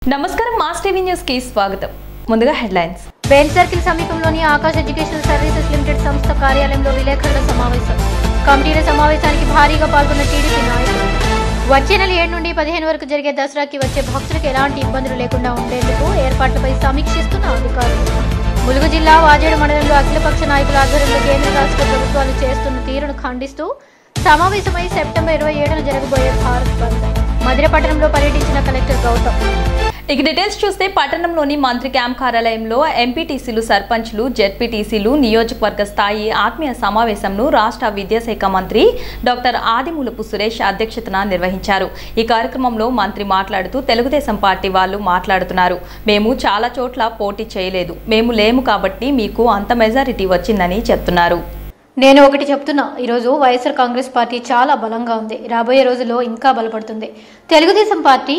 నమస్కారం mass TV news కి స్వాగతం ముందుగా హెడ్లైన్స్ బెంచ్ సర్కిల్ సమీపంలోని ఆకాశ్ ఎడ్యుకేషనల్ సర్వీసెస్ లిమిటెడ్ సంస్థ కార్యాలయంలో విలేకరుల సమావేశం కమిటీల సమావేశానికి భారీగా పాల్గొన్న టీడీపీ నాయకులు వచ్చే నెల ఏడు నుండి పదిహేను వరకు జరిగే దసరాకి వచ్చే భక్తులకు ఎలాంటి ఇబ్బందులు లేకుండా ఉండేందుకు ఏర్పాట్లపై సమీక్షిస్తున్న అధికారులు ములుగు జిల్లా వాజేడు మండలంలో అఖిలపక్ష నాయకుల ఆధ్వర్యంలో కేంద్ర రాష్ట్ర ప్రభుత్వాలు చేస్తున్న తీరును ఖండిస్తూ సమావేశమై సెప్టెంబర్ ఇరవై ఏడున జరగబోయే భారత్ బంద్ మధిర పట్టణంలో పర్యటించిన కలెక్టర్ గౌతమ్ ఇక డీటెయిల్స్ చూస్తే పట్టణంలోని మంత్రి క్యాంప్ కార్యాలయంలో ఎంపీటీసీలు సర్పంచ్లు జెడ్పీటీసీలు నియోజకవర్గ స్థాయి ఆత్మీయ సమావేశంను రాష్ట్ర విద్యాశాఖ మంత్రి డాక్టర్ ఆదిమూలపు సురేష్ అధ్యక్షతన నిర్వహించారు ఈ కార్యక్రమంలో మంత్రి మాట్లాడుతూ తెలుగుదేశం పార్టీ వాళ్ళు మాట్లాడుతున్నారు మేము చాలా చోట్ల పోటీ చేయలేదు మేము లేము కాబట్టి మీకు అంత మెజారిటీ వచ్చిందని చెప్తున్నారు నేను ఒకటి చెప్తున్నా ఈరోజు వైఎస్ఆర్ కాంగ్రెస్ పార్టీ చాలా బలంగా ఉంది రాబోయే రోజుల్లో ఇంకా బలపడుతుంది తెలుగుదేశం పార్టీ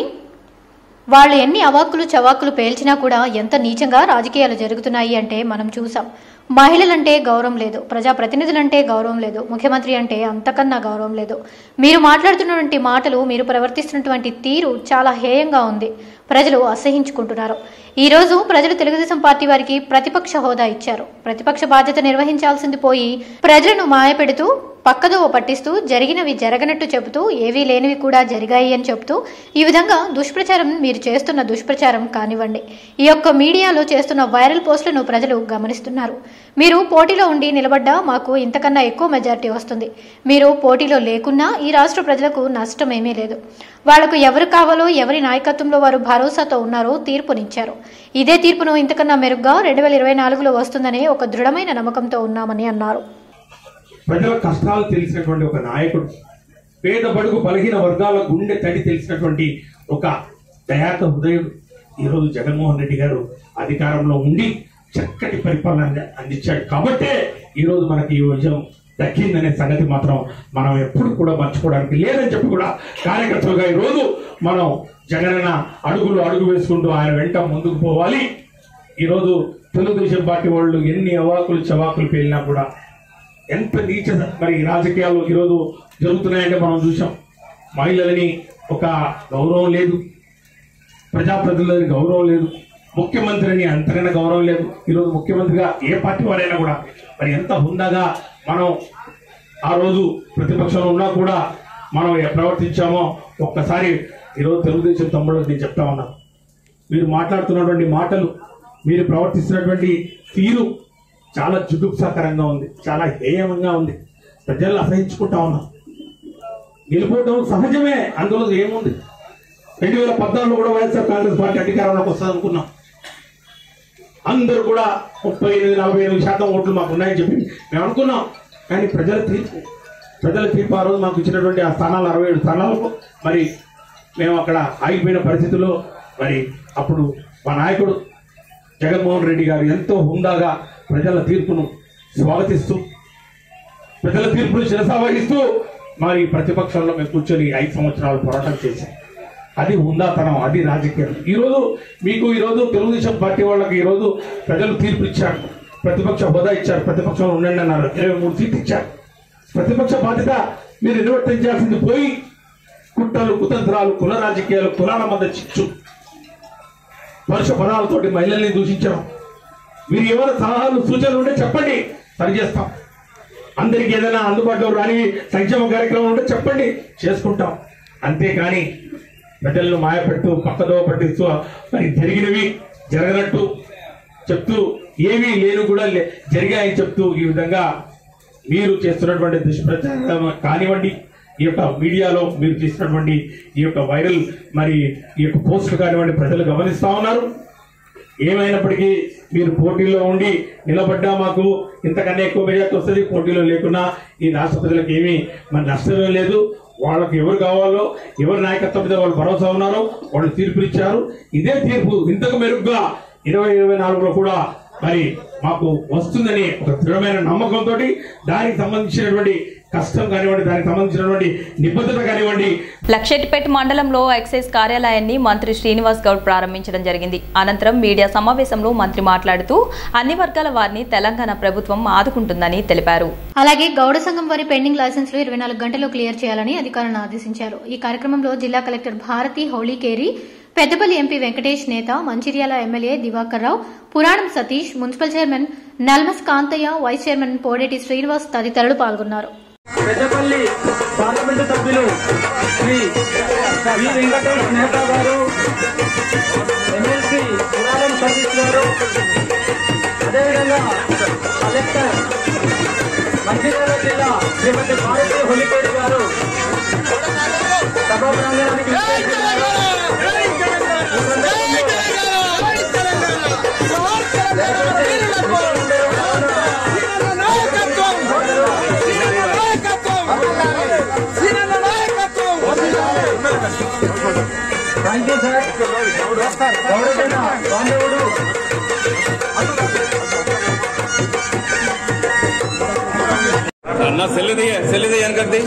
వాళ్ళు ఎన్ని అవాక్కులు చవాక్కులు పేల్చినా కూడా ఎంత నీచంగా రాజకీయాలు జరుగుతున్నాయి అంటే మనం చూసాం మహిళలంటే గౌరవం లేదు ప్రజాప్రతినిధులంటే గౌరవం లేదు ముఖ్యమంత్రి అంటే అంతకన్నా గౌరవం లేదు మీరు మాట్లాడుతున్నటువంటి మాటలు మీరు ప్రవర్తిస్తున్నటువంటి తీరు చాలా హేయంగా ఉంది ప్రజలు అసహించుకుంటున్నారు ఈ రోజు ప్రజలు తెలుగుదేశం పార్టీ వారికి ప్రతిపక్ష హోదా ఇచ్చారు ప్రతిపక్ష బాధ్యత నిర్వహించాల్సింది పోయి ప్రజలను మాయపెడుతూ పక్కదోవ పట్టిస్తూ జరిగినవి జరగనట్టు చెబుతూ ఏవీ లేనివి కూడా జరిగాయి అని చెబుతూ ఈ విధంగా దుష్ప్రచారం మీరు చేస్తున్న దుష్ప్రచారం కానివ్వండి ఈ యొక్క మీడియాలో చేస్తున్న వైరల్ పోస్టులను ప్రజలు గమనిస్తున్నారు మీరు పోటీలో ఉండి నిలబడ్డా మాకు ఇంతకన్నా ఎక్కువ మెజారిటీ వస్తుంది మీరు పోటీలో లేకున్నా ఈ రాష్ట్ర ప్రజలకు నష్టం ఏమీ లేదు వాళ్లకు ఎవరు కావాలో ఎవరి నాయకత్వంలో వారు భరోసాతో ఉన్నారో తీర్పునిచ్చారు ఇదే తీర్పును ఇంతకన్నా మెరుగ్గా రెండు వేల ఇరవై నాలుగులో వస్తుందనే ఒక దృఢమైన నమ్మకంతో ఉన్నామని అన్నారు ప్రజల కష్టాలు తెలిసినటువంటి ఒక నాయకుడు పేద బడుగు బలహీన వర్గాల గుండె తడి తెలిసినటువంటి ఒక దయాత హృదయుడు ఈరోజు జగన్మోహన్ రెడ్డి గారు అధికారంలో ఉండి చక్కటి పరిపాలన అంది- అందించాడు కాబట్టే ఈరోజు మనకి ఈ విజయం దక్కిందనే సంగతి మాత్రం మనం ఎప్పుడు కూడా మర్చిపోవడానికి లేదని చెప్పి కూడా కార్యకర్తలుగా ఈరోజు మనం జగనన్న అడుగులు అడుగు వేసుకుంటూ ఆయన వెంట ముందుకు పోవాలి ఈరోజు తెలుగుదేశం పార్టీ వాళ్ళు ఎన్ని అవాకులు చవాకులు పేలినా కూడా ఎంత నీచ మరి రాజకీయాలు ఈరోజు జరుగుతున్నాయంటే మనం చూసాం మహిళలని ఒక గౌరవం లేదు ప్రజాప్రతినిధులని గౌరవం లేదు ముఖ్యమంత్రిని అంతకన్నా గౌరవం లేదు ఈరోజు ముఖ్యమంత్రిగా ఏ పార్టీ వారైనా కూడా మరి ఎంత హుందాగా మనం ఆ రోజు ప్రతిపక్షంలో ఉన్నా కూడా మనం ఏ ప్రవర్తించామో ఒక్కసారి ఈరోజు తెలుగుదేశం తమ్ముడు నేను చెప్తా ఉన్నాను మీరు మాట్లాడుతున్నటువంటి మాటలు మీరు ప్రవర్తిస్తున్నటువంటి తీరు చాలా జుగుప్సాకరంగా ఉంది చాలా హేయంగా ఉంది ప్రజలు అసహించుకుంటా ఉన్నాం గెలిపోవడం సహజమే అందులో ఏముంది రెండు వేల పద్నాలుగులో కూడా వైఎస్ఆర్ కాంగ్రెస్ పార్టీ అధికారంలోకి వస్తుంది అనుకున్నాం అందరూ కూడా ముప్పై ఎనిమిది నలభై ఎనిమిది శాతం ఓట్లు మాకు ఉన్నాయని చెప్పి మేము అనుకున్నాం కానీ ప్రజల తీర్పు ప్రజల తీర్పు ఆ రోజు మాకు ఇచ్చినటువంటి ఆ స్థానాలు అరవై ఏడు స్థానాలకు మరి మేము అక్కడ ఆగిపోయిన పరిస్థితుల్లో మరి అప్పుడు మా నాయకుడు జగన్మోహన్ రెడ్డి గారు ఎంతో హుందాగా ప్రజల తీర్పును స్వాగతిస్తూ ప్రజల తీర్పును శిరసావహిస్తూ మరి ప్రతిపక్షంలో మేము కూర్చొని ఐదు సంవత్సరాలు పోరాటం చేశాం అది హుందాతనం అది రాజకీయం ఈరోజు మీకు ఈరోజు తెలుగుదేశం పార్టీ వాళ్ళకి ఈరోజు ప్రజలు తీర్పు ఇచ్చారు ప్రతిపక్ష హోదా ఇచ్చారు ప్రతిపక్షంలో ఉండండి అన్నారు ఇరవై మూడు సీట్లు ఇచ్చారు ప్రతిపక్ష బాధ్యత మీరు నిర్వర్తించాల్సింది పోయి కుట్రలు కుతంత్రాలు కుల రాజకీయాలు కులాల మధ్య చిచ్చు పరుష పదాలతోటి మహిళల్ని దూషించడం మీరు ఏమైనా సలహాలు సూచనలు ఉంటే చెప్పండి సరిచేస్తాం అందరికి ఏదైనా అందుబాటులో రాని సంక్షేమ కార్యక్రమం ఉంటే చెప్పండి చేసుకుంటాం అంతేకాని ప్రజలను మాయపెడుతూ పక్కదో పట్టిస్తూ మరి జరిగినవి జరగనట్టు చెప్తూ ఏమీ లేను కూడా లే- జరిగాయని చెప్తూ ఈ విధంగా మీరు చేస్తున్నటువంటి దుష్ప్రచారం కానివ్వండి ఈ యొక్క మీడియాలో మీరు చేసినటువంటి ఈ యొక్క వైరల్ మరి ఈ యొక్క పోస్టులు కానివ్వండి ప్రజలు గమనిస్తా ఉన్నారు ఏమైనప్పటికీ మీరు పోటీలో ఉండి నిలబడ్డా మాకు ఇంతకన్నా ఎక్కువ మెజార్టీ వస్తుంది పోటీలో లేకున్నా ఈ రాష్ట్ర ప్రజలకు ఏమీ మరి నష్టమే లేదు వాళ్ళకి ఎవరు కావాలో ఎవరి నాయకత్వం మీద వాళ్ళు భరోసా ఉన్నారో వాళ్ళు తీర్పునిచ్చారు ఇదే తీర్పు ఇంతకు మెరుగ్గా ఇరవై ఇరవై నాలుగులో కూడా మరి మాకు వస్తుందని ఒక దృఢమైన నమ్మకంతో దానికి సంబంధించినటువంటి కష్టం కానివ్వండి దానికి సంబంధించినటువంటి నిబద్ధత కానివ్వండి లక్షెట్టిపేట మండలంలో ఎక్సైజ్ కార్యాలయాన్ని మంత్రి శ్రీనివాస్ గౌడ్ ప్రారంభించడం జరిగింది అనంతరం మీడియా సమావేశంలో మంత్రి మాట్లాడుతూ అన్ని వర్గాల వారిని తెలంగాణ ప్రభుత్వం ఆదుకుంటుందని తెలిపారు అలాగే గౌడ సంఘం వారి పెండింగ్ లైసెన్సులు ఇరవై నాలుగు గంటల్లో క్లియర్ చేయాలని అధికారులను ఆదేశించారు ఈ కార్యక్రమంలో జిల్లా collector Bharathi Holikeri Peddapalli MP Venkatesh Netha Mancherial MLA Diwakar Rao Puranam Satish municipal chairman Nalmas Kantaiah vice chairman Podeti Srinivas తదితరులు పాల్గొన్నారు పెద్దపల్లి పార్లమెంటు సభ్యులు శ్రీ వి వెంకటేష్ నేత గారు ఎమ్మెల్సీ పురాణం సతీష్ గారు అదేవిధంగా కలెక్టర్ మంచిర్యాల జిల్లా శ్రీమతి భారతి హొలిపేటి గారు సభా ప్రాంగణానికి విచ్చేస్తున్నారు. ఈ సందర్భంలో థ్యాంక్ యూ సార్ గౌరవమైన బాంధవుడు అన్న సెల్లిది సెల్లిది వెనకది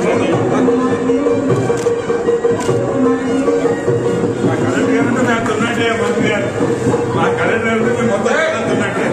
మా కలెక్టర్ గారు అంటే మేము తున్నట్టే మంత్రి గారు మా కలెక్టర్ గారు అంటే మేము మొత్తం జనం తున్నట్టే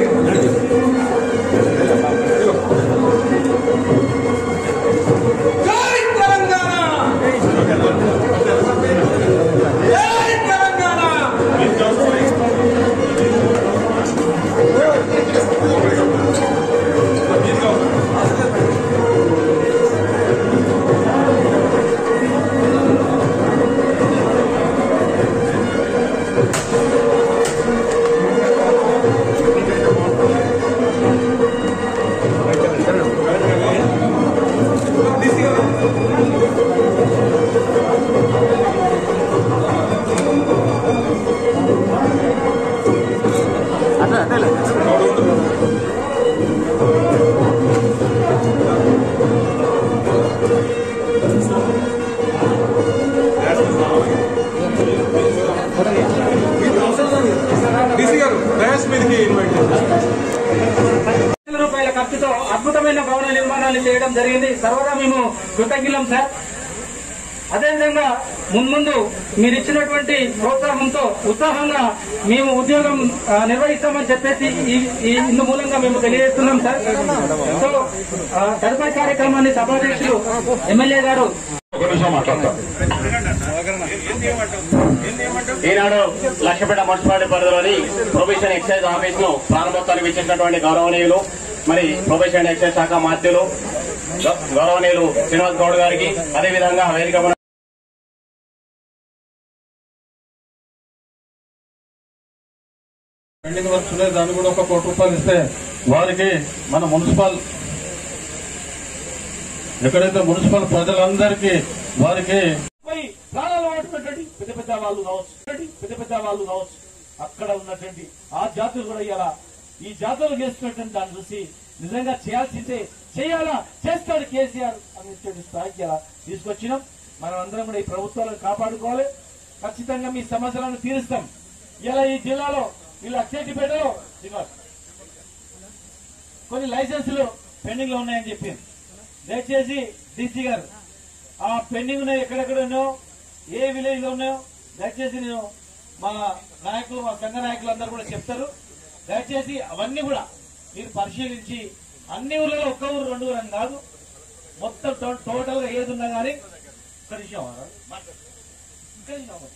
డీసీ గారు డయాస్ మీదకి ఇన్వైట్ లక్షల రూపాయల ఖర్చుతో అద్భుతమైన భవన నిర్మాణాలు చేయడం జరిగింది సర్వదా మేము కృతజ్ఞులం సార్ అదేవిధంగా మున్ముందు మీరు ఇచ్చినటువంటి ప్రోత్సాహంతో ఉత్సాహంగా మేము ఉద్యోగం ఆ, నిర్వహిస్తామని చెప్పేసి ఈ- ఈ ఇందు మూలంగా మేము తెలియజేస్తున్నాం సార్ సో ఆ, తదుపరి కార్యక్రమాన్ని సభాధ్యక్షులు ఎమ్మెల్యే గారు ఒక నిమిషం మాట్లాడతాం ఈనాడు లక్ష్యపేట మున్సిపాలిటీ పరిధిలోని ప్రొబేషన్ ఎక్సైజ్ ఆఫీస్ ను ప్రారంభోత్సవానికి ఇచ్చేసినటువంటి గౌరవనీయులు మరి ప్రొబేషన్ ఎక్సైజ్ శాఖ మాధ్యులు గ- గౌరవనీయులు శ్రీనివాస్ గౌడ్ గారికి అదేవిధంగా వేదిక మన- పెండింగ్ వర్క్స్ ఉన్నాయి దాన్ని కూడా ఒక కోటి రూపాయలు ఇస్తే వారికి మన మున్సిపల్ ఎక్కడైతే మున్సిపల్ ప్రజలందరికీ వారికి పోయి ప్రాణాలు పట్టుకున్నటువంటి పెద్ద పెద్ద వాళ్ళు కావచ్చు పెద్ద పెద్ద వాళ్ళు కావచ్చు అక్కడ ఉన్నటువంటి ఆ జాతులు కూడా ఇవాళ ఈ జాతులు చేస్తున్నటువంటి దాన్ని చూసి నిజంగా చేయాల్సిందే చేయాలా చేస్తాడు కేసీఆర్ అనేటువంటి స్థాయికి ఇలా తీసుకొచ్చినాం మనం అందరం కూడా ఈ ప్రభుత్వాలను కాపాడుకోవాలి ఖచ్చితంగా మీ సమస్యలను తీరుస్తాం ఇలా ఈ జిల్లాలో వీళ్ళు అక్షేటిపేటలో శ్రీనివాస్ కొన్ని లైసెన్సులు పెండింగ్ లో ఉన్నాయని చెప్పింది దయచేసి డీసీ గారు ఆ పెండింగ్ ఉన్నాయి ఎక్కడెక్కడ ఉన్నాయో ఏ విలేజ్ లో ఉన్నాయో దయచేసి నేను మా నాయకులు మా సంఘ నాయకులు అందరూ కూడా చెప్తారు దయచేసి అవన్నీ కూడా మీరు పరిశీలించి అన్ని ఊర్లలో ఒక్క ఊరు రెండు ఊరు అని కాదు మొత్తం టో- టోటల్ గా ఏది ఉన్నా కానీ ఒక్క నిమిషం ఆగు. ఒక్క నిమిషం ఆగు.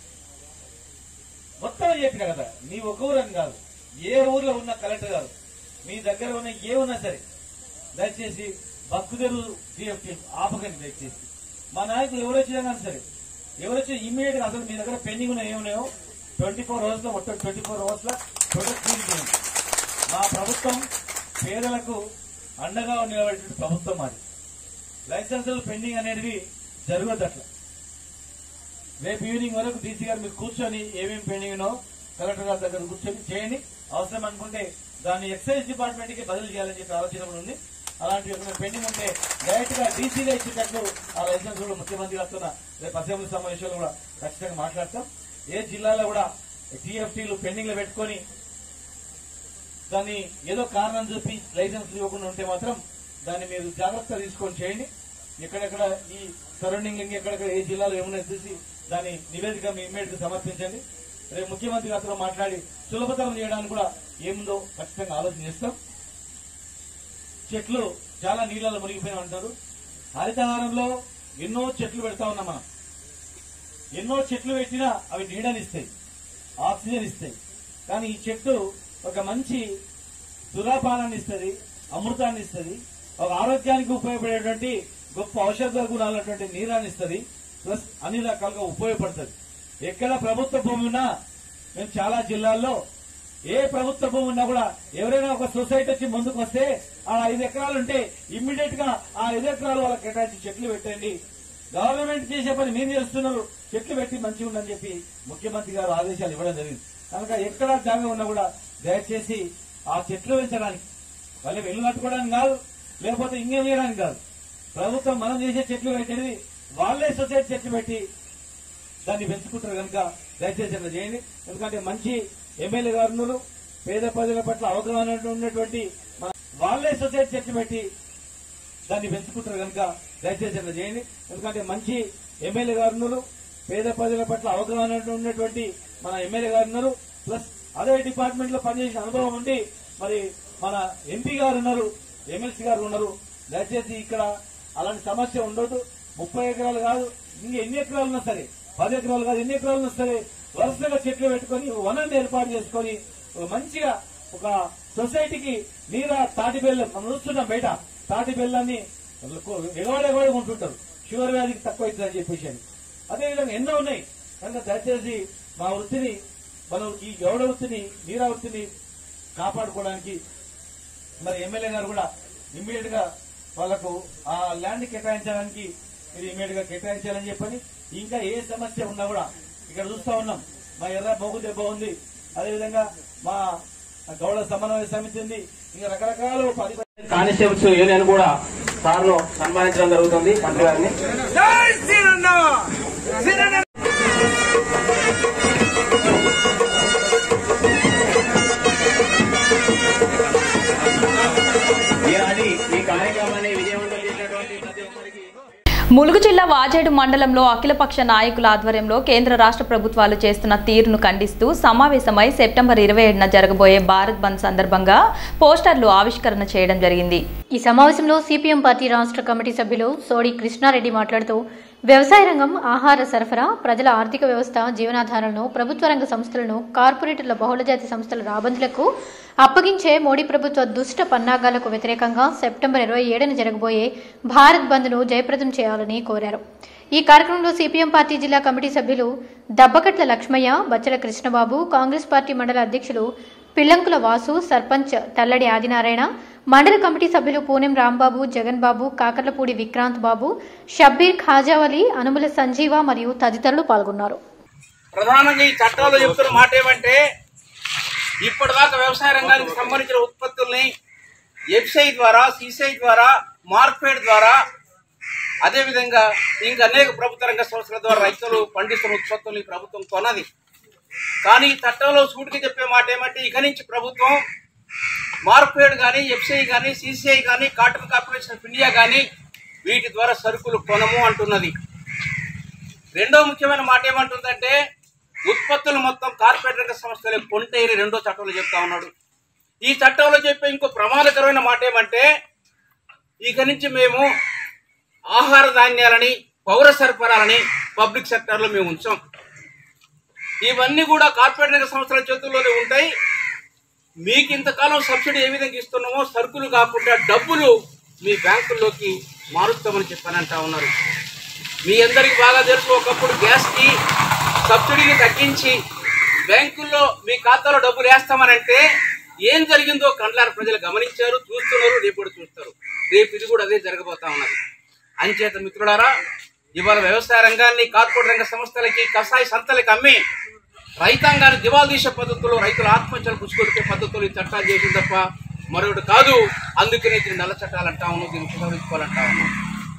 మొత్తం చెప్పిన కదా నీ ఒక ఊరు అని కాదు ఏ ఊర్లో ఉన్న కలెక్టర్ గారు మీ దగ్గర ఉన్న ఏ ఉన్నా సరే దయచేసి భక్తులు డిఎఫ్టీ ఆపకండి దయచేసి మా నాయకులు ఎవరు వచ్చినా కానీ సరే ఎవరు వచ్చినా ఇమీడియట్ గా అసలు మీ దగ్గర పెండింగ్ ఉన్న ఏమున్నాయో ట్వంటీ ఫోర్ అవర్స్ లో మొత్తం ట్వంటీ ఫోర్ అవర్స్ లో ప్రొడక్ట్ చేయండి మా ప్రభుత్వం పేదలకు అండగా నిలబడే ప్రభుత్వం మాది లైసెన్సులు పెండింగ్ అనేవి జరగదు అట్లా రేపు ఈవినింగ్ వరకు డీసీ గారు మీరు కూర్చొని ఏమేమి పెండింగ్ ఉన్నో కలెక్టర్ గారి దగ్గర కూర్చొని చేయండి అవసరం అనుకుంటే దాన్ని ఎక్సైజ్ డిపార్ట్మెంట్ కి బదిలీ చేయాలని చెప్పి ఆలోచన కూడా ఉంది అలాంటి ఏమైనా పెండింగ్ ఉంటే డైరెక్ట్ గా డీసీగా ఇచ్చేటట్లు ఆ లైసెన్స్ కూడా ముఖ్యమంత్రి గారితో రేపు అసెంబ్లీ సమావేశంలో కూడా ఖచ్చితంగా మాట్లాడతాం ఏ జిల్లాలో కూడా టీఎఫ్టీలు పెండింగ్ లో పెట్టుకొని దాన్ని ఏదో కారణం చూపి లైసెన్స్ ఇవ్వకుండా ఉంటే మాత్రం దాన్ని మీరు జాగ్రత్త తీసుకొని చేయండి ఎక్కడెక్కడ ఈ సరౌండింగ్ ఎక్కడెక్కడ ఏ జిల్లాలో ఏమున్నాయో చూసి దాని నివేదిక మీ ఇమ్మీడియట్ గా సమర్పించండి రేపు ముఖ్యమంత్రి గారితో మాట్లాడి సులభతరం చేయడానికి కూడా ఏముందో ఖచ్చితంగా ఆలోచన చేస్తాం చెట్లు చాలా నీళ్ళలో మునిగిపోయినా అంటారు హరితహారంలో ఎన్నో చెట్లు పెడతా ఉన్నాం మనం ఎన్నో చెట్లు పెట్టినా అవి నీడనిస్తాయి ఆక్సిజన్ ఇస్తాయి కానీ ఈ చెట్టు ఒక మంచి సురాపానాన్ని ఇస్తుంది అమృతాన్ని ఇస్తుంది ఒక ఆరోగ్యానికి ఉపయోగపడేటువంటి గొప్ప ఔషధ గుణాలటువంటి నీరాన్ని ఇస్తుంది ప్లస్ అన్ని రకాలుగా ఉపయోగపడుతుంది ఎక్కడ ప్రభుత్వ భూమి ఉన్నా మేము చాలా జిల్లాల్లో ఏ ప్రభుత్వ భూమి ఉన్నా కూడా ఎవరైనా ఒక సొసైటీ వచ్చి ముందుకు వస్తే ఆ ఐదు ఎకరాలు ఉంటే ఇమ్మీడియట్ గా ఆ ఐదు ఎకరాలు వాళ్ళకి కేటాయించి చెట్లు పెట్టండి గవర్నమెంట్ చేసే పని మీరు చేస్తున్నారు చెట్లు పెట్టి మంచిగా ఉందని చెప్పి ముఖ్యమంత్రి గారు ఆదేశాలు ఇవ్వడం జరిగింది కనుక ఎక్కడ జాగా ఉన్నా కూడా దయచేసి ఆ చెట్లు పెంచడానికి వాళ్ళు వెళ్ళు కట్టుకోవడానికి కాదు లేకపోతే ఇంకేం చేయడానికి కాదు ప్రభుత్వం మనం చేసే చెట్లు పెట్టేది వాళ్ళే సొసైటీ చెట్లు పెట్టి దాన్ని పెంచుకుంటారు కనుక దయచేసి అట్లా చేయండి ఎందుకంటే మంచి ఎమ్మెల్యే గారు ఉన్నారు పేద ప్రజల పట్ల అవగాహన ఉన్నటువంటి మన- వాళ్ళే సొసైటీ చెట్లు పెట్టి దాన్ని పెంచుకుంటారు కనుక దయచేసి అట్లా చేయండి ఎందుకంటే మంచి ఎమ్మెల్యే గారు ఉన్నారు పేద ప్రజల పట్ల అవగాహన ఉన్నటువంటి మన ఎమ్మెల్యే గారు ఉన్నారు ప్లస్ అదే డిపార్ట్మెంట్ లో పనిచేసిన అనుభవం ఉండి మరి మన ఎంపీ గారు ఉన్నారు ఎమ్మెల్సీ గారు ఉన్నారు దయచేసి ఇక్కడ అలాంటి సమస్య ఉండదు ముప్పై ఎకరాలు కాదు ఇంక ఎన్ని ఎకరాలు ఉన్నా సరే పది ఎకరాలు కాదు ఎన్ని ఎకరాలు ఉన్నా సరే వరుసగా చెట్లు పెట్టుకొని వనాన్ని ఏర్పాటు చేసుకొని ఒక మంచిగా ఒక సొసైటీకి నీర తాటి బెల్లం మనం చూస్తున్నాం బయట తాటి బెల్లాన్ని ఎగవాడెగవాడు ఉంటుంటారు షుగర్ వ్యాధికి తక్కువ అవుతుందని చెప్పేసి అని. అదేవిధంగా ఎన్నో ఉన్నాయి కనుక దయచేసి మా వృత్తిని మనం ఈ గౌడ వృత్తిని నీరా వృత్తిని కాపాడుకోవడానికి మరి ఎమ్మెల్యే గారు కూడా ఇమ్మీడియట్ గా వాళ్లకు ఆ ల్యాండ్ కేటాయించడానికి మీరు ఇమ్మీడియట్ గా కేటాయించాలని చెప్పని ఇంకా ఏ సమస్య ఉన్నా కూడా ఇక్కడ చూస్తా ఉన్నాం మా ఎర్ర బొగ్గు దెబ్బ ఉంది అదేవిధంగా మా గౌడ సమన్వయ సమితి ఉంది ఇంకా రకరకాల పది కానిస్టేబుల్స్ యూనియన్ కూడా సార్ను సన్మానించడం జరుగుతుంది మంత్రి గారిని ఈనాటి ఈ కార్యక్రమాన్ని విజయవంతం చేసినటువంటి ప్రతి ఒక్కరికి ములుగు జిల్లా వాజేడు మండలంలో అఖిలపక్ష నాయకుల ఆధ్వర్యంలో కేంద్ర రాష్ట్ర ప్రభుత్వాలు చేస్తున్న తీరును ఖండిస్తూ సమావేశమై సెప్టెంబర్ ఇరవై ఏడున జరగబోయే భారత్ బంద్ సందర్భంగా పోస్టర్లు ఆవిష్కరణ చేయడం జరిగింది ఈ సమావేశంలో సిపిఎం పార్టీ రాష్ట్ర కమిటీ సభ్యులు సోడి కృష్ణారెడ్డి మాట్లాడుతూ వ్యవసాయ రంగం ఆహార సరఫరా ప్రజల ఆర్థిక వ్యవస్థ జీవనాధారాలను ప్రభుత్వ రంగ సంస్థలను కార్పొరేటర్ల బహుళజాతి సంస్థల రాబందులకు అప్పగించే మోడీ ప్రభుత్వ దుష్ట పన్నాగాలకు వ్యతిరేకంగా సెప్టెంబర్ ఇరవై ఏడున జరగబోయే భారత్ బంద్ను జయప్రదం చేయాలని కోరారు ఈ కార్యక్రమంలో సిపిఎం పార్టీ జిల్లా కమిటీ సభ్యులు దబ్బకట్ల లక్ష్మయ్య బచ్చల కృష్ణబాబు కాంగ్రెస్ పార్టీ మండల అధ్యక్షులు పిల్లంకుల వాసు సర్పంచ్ తల్లడి ఆదినారాయణ మండల కమిటీ సభ్యులు పూనెం రాంబాబు జగన్ బాబు కాకర్లపూడి విక్రాంత్ బాబు షబ్బీర్ ఖాజావలి అనుముల సంజీవ మరియు తదితరులు పాల్గొన్నారు ప్రధానంగా ఈ చట్టాల్లో చెప్తున్న మాట ఏమంటే ఇప్పటిదాకా వ్యవసాయ రంగానికి సంబంధించిన ఉత్పత్తుల్ని ఎఫ్సిఐ ద్వారా సిసిఐ ద్వారా మార్కెట్ ద్వారా అదేవిధంగా ఇంకా అనేక ప్రభుత్వ రంగ సంస్థల ద్వారా రైతులు పండిస్తున్న ఉత్పత్తుల్ని ప్రభుత్వం కొన్నది కానీ ఈ చట్టంలో సూటిగా చెప్పే మాట ఏమంటే ఇక నుంచి ప్రభుత్వం మార్కెట్ కానీ ఎఫ్సిఐ కానీ సిసిఐ కానీ కాటన్ కార్పొరేషన్ ఆఫ్ ఇండియా కానీ వీటి ద్వారా సరుకులు కొనము అంటున్నది రెండో ముఖ్యమైన మాట ఏమంటుందంటే ఉత్పత్తులు మొత్తం కార్పొరేట్ రంగ సంస్థలు కొంటే అని రెండో చట్టంలో చెప్తా ఉన్నాడు ఈ చట్టంలో చెప్పే ఇంకో ప్రమాదకరమైన మాట ఏమంటే ఇక నుంచి మేము ఆహార ధాన్యాలని పౌర సరఫరాలని పబ్లిక్ సెక్టర్లో మేము ఉంచాం ఇవన్నీ కూడా కార్పొరేట్ రంగ సంస్థల చేతుల్లోనే ఉంటాయి మీకు ఇంతకాలం సబ్సిడీ ఏ విధంగా ఇస్తున్నామో సరుకులు కాకుండా డబ్బులు మీ బ్యాంకుల్లోకి మారుస్తామని చెప్పానంటా ఉన్నారు మీ అందరికి బాగా తెలుసు ఒకప్పుడు గ్యాస్కి సబ్సిడీని తగ్గించి బ్యాంకుల్లో మీ ఖాతాలో డబ్బులు వేస్తామనంటే ఏం జరిగిందో కండ్లారు ప్రజలు గమనించారు చూస్తున్నారు రేపు కూడా చూస్తారు రేపు ఇది కూడా అదే జరగబోతా ఉన్నది అంచేత మిత్రులారా ఇవాళ వ్యవసాయ రంగాన్ని కార్పొరేట్ రంగ సంస్థలకి కషాయ సంస్థలకి అమ్మి రైతాంగాన్ని దివాలు తీసే పద్ధతుల్లో రైతుల ఆత్మహత్యలు పుచ్చుకొడిపే పద్ధతులు ఈ చట్టాలు చేసింది తప్ప మరొకటి కాదు అందుకనే దీన్ని నల్ల చట్టాలు అంటా ఉన్నాం దీన్ని ఉపయోగించుకోవాలంటా ఉన్నాం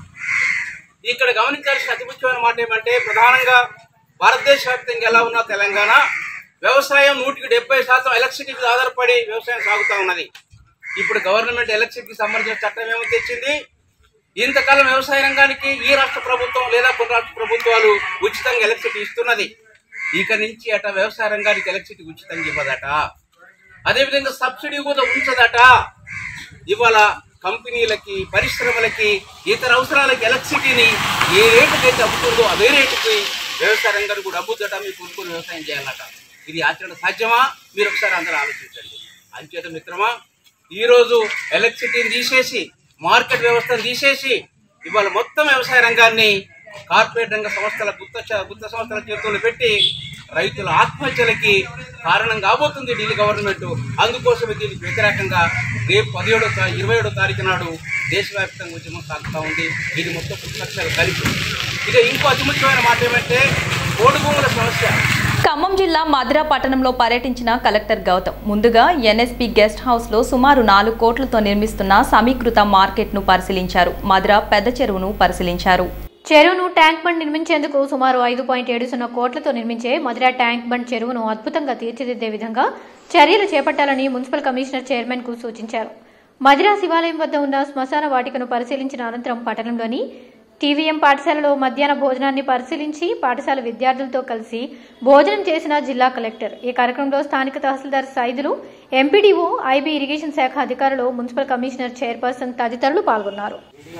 ఇక్కడ గమనించాల్సిన అతి ముఖ్యమైన మాట ఏమంటే ప్రధానంగా భారతదేశ వ్యాప్తంగా ఎలా ఉన్నా తెలంగాణ వ్యవసాయం నూటికి డెబ్బై శాతం ఎలక్ట్రిసిటీ మీద ఆధారపడి వ్యవసాయం సాగుతూ ఉన్నది ఇప్పుడు గవర్నమెంట్ ఎలక్ట్రిసిటీకి సంబంధించిన చట్టం ఏమో తెచ్చింది ఇంతకాలం వ్యవసాయ రంగానికి ఈ రాష్ట్ర ప్రభుత్వం లేదా కొన్ని రాష్ట్ర ప్రభుత్వాలు ఉచితంగా ఎలక్ట్రిసిటీ ఇస్తున్నది ఇక నుంచి అట వ్యవసాయ రంగానికి ఎలక్ట్రిసిటీ ఉచితంగా ఇవ్వదట అదేవిధంగా సబ్సిడీ కూడా ఉంచదట ఇవాళ కంపెనీలకి పరిశ్రమలకి ఇతర అవసరాలకి ఎలక్ట్రిసిటీని ఏ రేటుకైతే అమ్ముతుందో అదే రేటుకి వ్యవసాయ రంగ రంగానికి కూడా అమ్ముద్దట మీరు కొనుక్కొని వ్యవసాయం చేయాలట ఇది ఆచరణ సాధ్యమా మీరు ఒకసారి అందరూ ఆలోచించండి అంచేత మిత్రమా ఈరోజు ఎలక్ట్రిసిటీని తీసేసి మార్కెట్ వ్యవస్థను తీసేసి ఇవాళ మొత్తం వ్యవసాయ రంగాన్ని కార్పొరేట్ రంగ సంస్థల గుత్త చ- గుత్త సంస్థల చేతుల్లో పెట్టి రైతుల ఆత్మహత్యలకి కారణం కాబోతుంది ఢిల్లీ గవర్నమెంట్ అందుకోసమే దీనికి వ్యతిరేకంగా రేపు పదిహేడో తా- ఇరవై ఏడో తారీఖు నాడు దేశవ్యాప్తంగా ఉద్యమం సాగుతూ ఉంది ఇది మొత్తం ప్రతిపక్షాలు కలిపి ఇక ఇంకో అతి ముఖ్యమైన మాట ఏమంటే కోడి భూముల సమస్య ఖమ్మం జిల్లా మధిరా పట్టణంలో పర్యటించిన కలెక్టర్ గౌతమ్ ముందుగా ఎన్ఎస్పి గెస్ట్ హౌస్ లో సుమారు నాలుగు కోట్లతో నిర్మిస్తున్న సమీకృత మార్కెట్ ను పరిశీలించారు మధిరా పెద్ద చెరువును పరిశీలించారు చెరువును ట్యాంక్ బండ్ నిర్మించేందుకు సుమారు ఐదు పాయింట్ ఏడు సున్నా కోట్లతో నిర్మించే మధిరా ట్యాంక్ బండ్ చెరువును అద్భుతంగా తీర్చిదిద్దే విధంగా చర్యలు చేపట్టాలని మున్సిపల్ కమిషనర్ చైర్మన్ కు సూచించారు మధిరా శివాలయం వద్ద ఉన్న శ్మశాన వాటికను పరిశీలించిన అనంతరం పట్టణంలోని టీవీఎం పాఠశాలలో మధ్యాహ్న భోజనాన్ని పరిశీలించి పాఠశాల విద్యార్థులతో కలిసి భోజనం చేసిన జిల్లా కలెక్టర్ ఈ కార్యక్రమంలో స్థానిక tahsildar Saidulu MPDO IB irrigation శాఖ అధికారులు మున్సిపల్ కమిషనర్ చైర్పర్సన్ తదితరులు పాల్గొన్నారు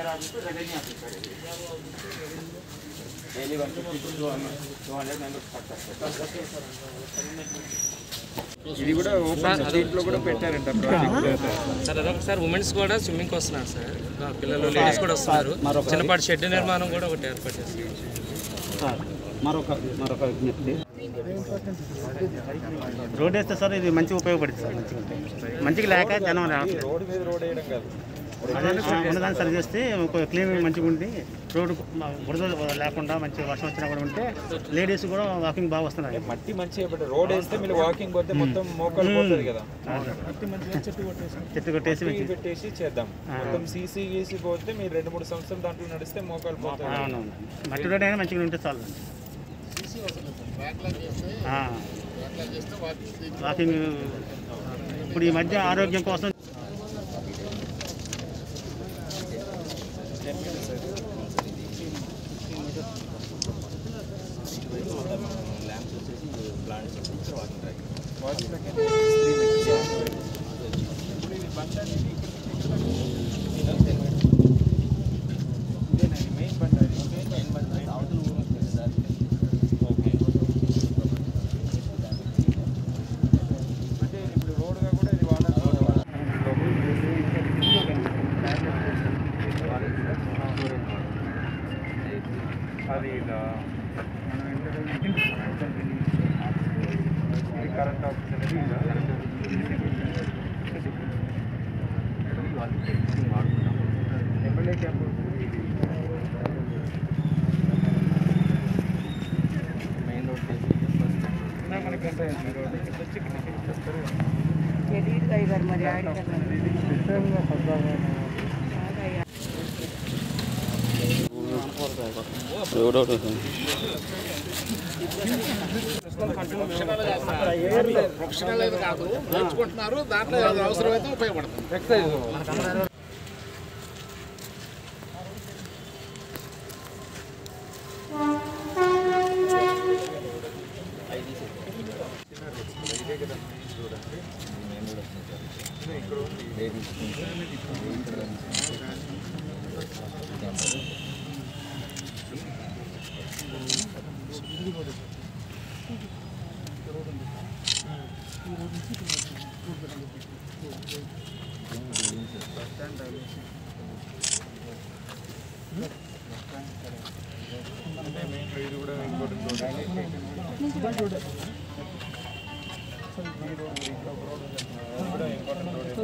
ఇది కూడా ఓపెన్ దీంట్లో కూడా పెట్టారంట ప్రాజెక్ట్ సార్ అదొకసారి ఉమెన్స్ కూడా స్విమ్మింగ్ వస్తున్నారు సార్ ఇంకా పిల్లలు లేడీస్ కూడా వస్తున్నారు చిన్నపాటి షెడ్ నిర్మాణం కూడా ఒకటి ఏర్పాటు చేస్తారు మరొక మరొక విజ్ఞప్తి రోడ్ వేస్తే సార్ ఇది మంచిగా ఉపయోగపడుతుంది సార్ మంచిగా ఉంటుంది. మంచిగా లేక జనం రావట్లేదు. రోడ్ మీద రోడ్ వేయడం కాదు అదే ఆ, ఉన్నదాన్ని సరి చేస్తే ఒక క్లీన్ మంచిగా ఉండి రోడ్డు బురద లేకుండా మంచిగా వర్షం వచ్చినా కూడా ఉంటే లేడీస్ కూడా వాకింగ్ బాగా వస్తున్నారు మట్టి మంచిగా పెట్టారు రోడ్ వేస్తే మీరు వాకింగ్ పోతే మొత్తం మోకాలు పోతుంది కదా మట్టి మంచిగా చెట్టు కొట్టేసి చెట్టు కొట్టేసి మట్టి మంచిగా- పెట్టేసి చేద్దాం ఆ. మొత్తం సీసీ గీసీ పోతే మీరు రెండు మూడు సంవత్సరాలు దాంట్లో నడిస్తే మోకాలు పోతాయి అవునవును మట్టి రోడ్ అయినా మంచిగా ఉంటే చాలు ఆ. వాకింగ్ ఇప్పుడు ఈ మధ్య ఆరోగ్యం కోసం అది current office MLA camp main road మనకి ఎంత అయింది రోడ్ ఇక్కడ వచ్చి ఇక్కడ చెప్తారు ప్రొఫెషనల్ అయితే కాదు నేర్చుకుంటున్నారు దాంట్లో ఏదైనా అవసరమైతే ఉపయోగపడుతుంది ఇది కూడా ఇంపార్టెంట్ రోడ్ కూడా ఇంపార్టెంట్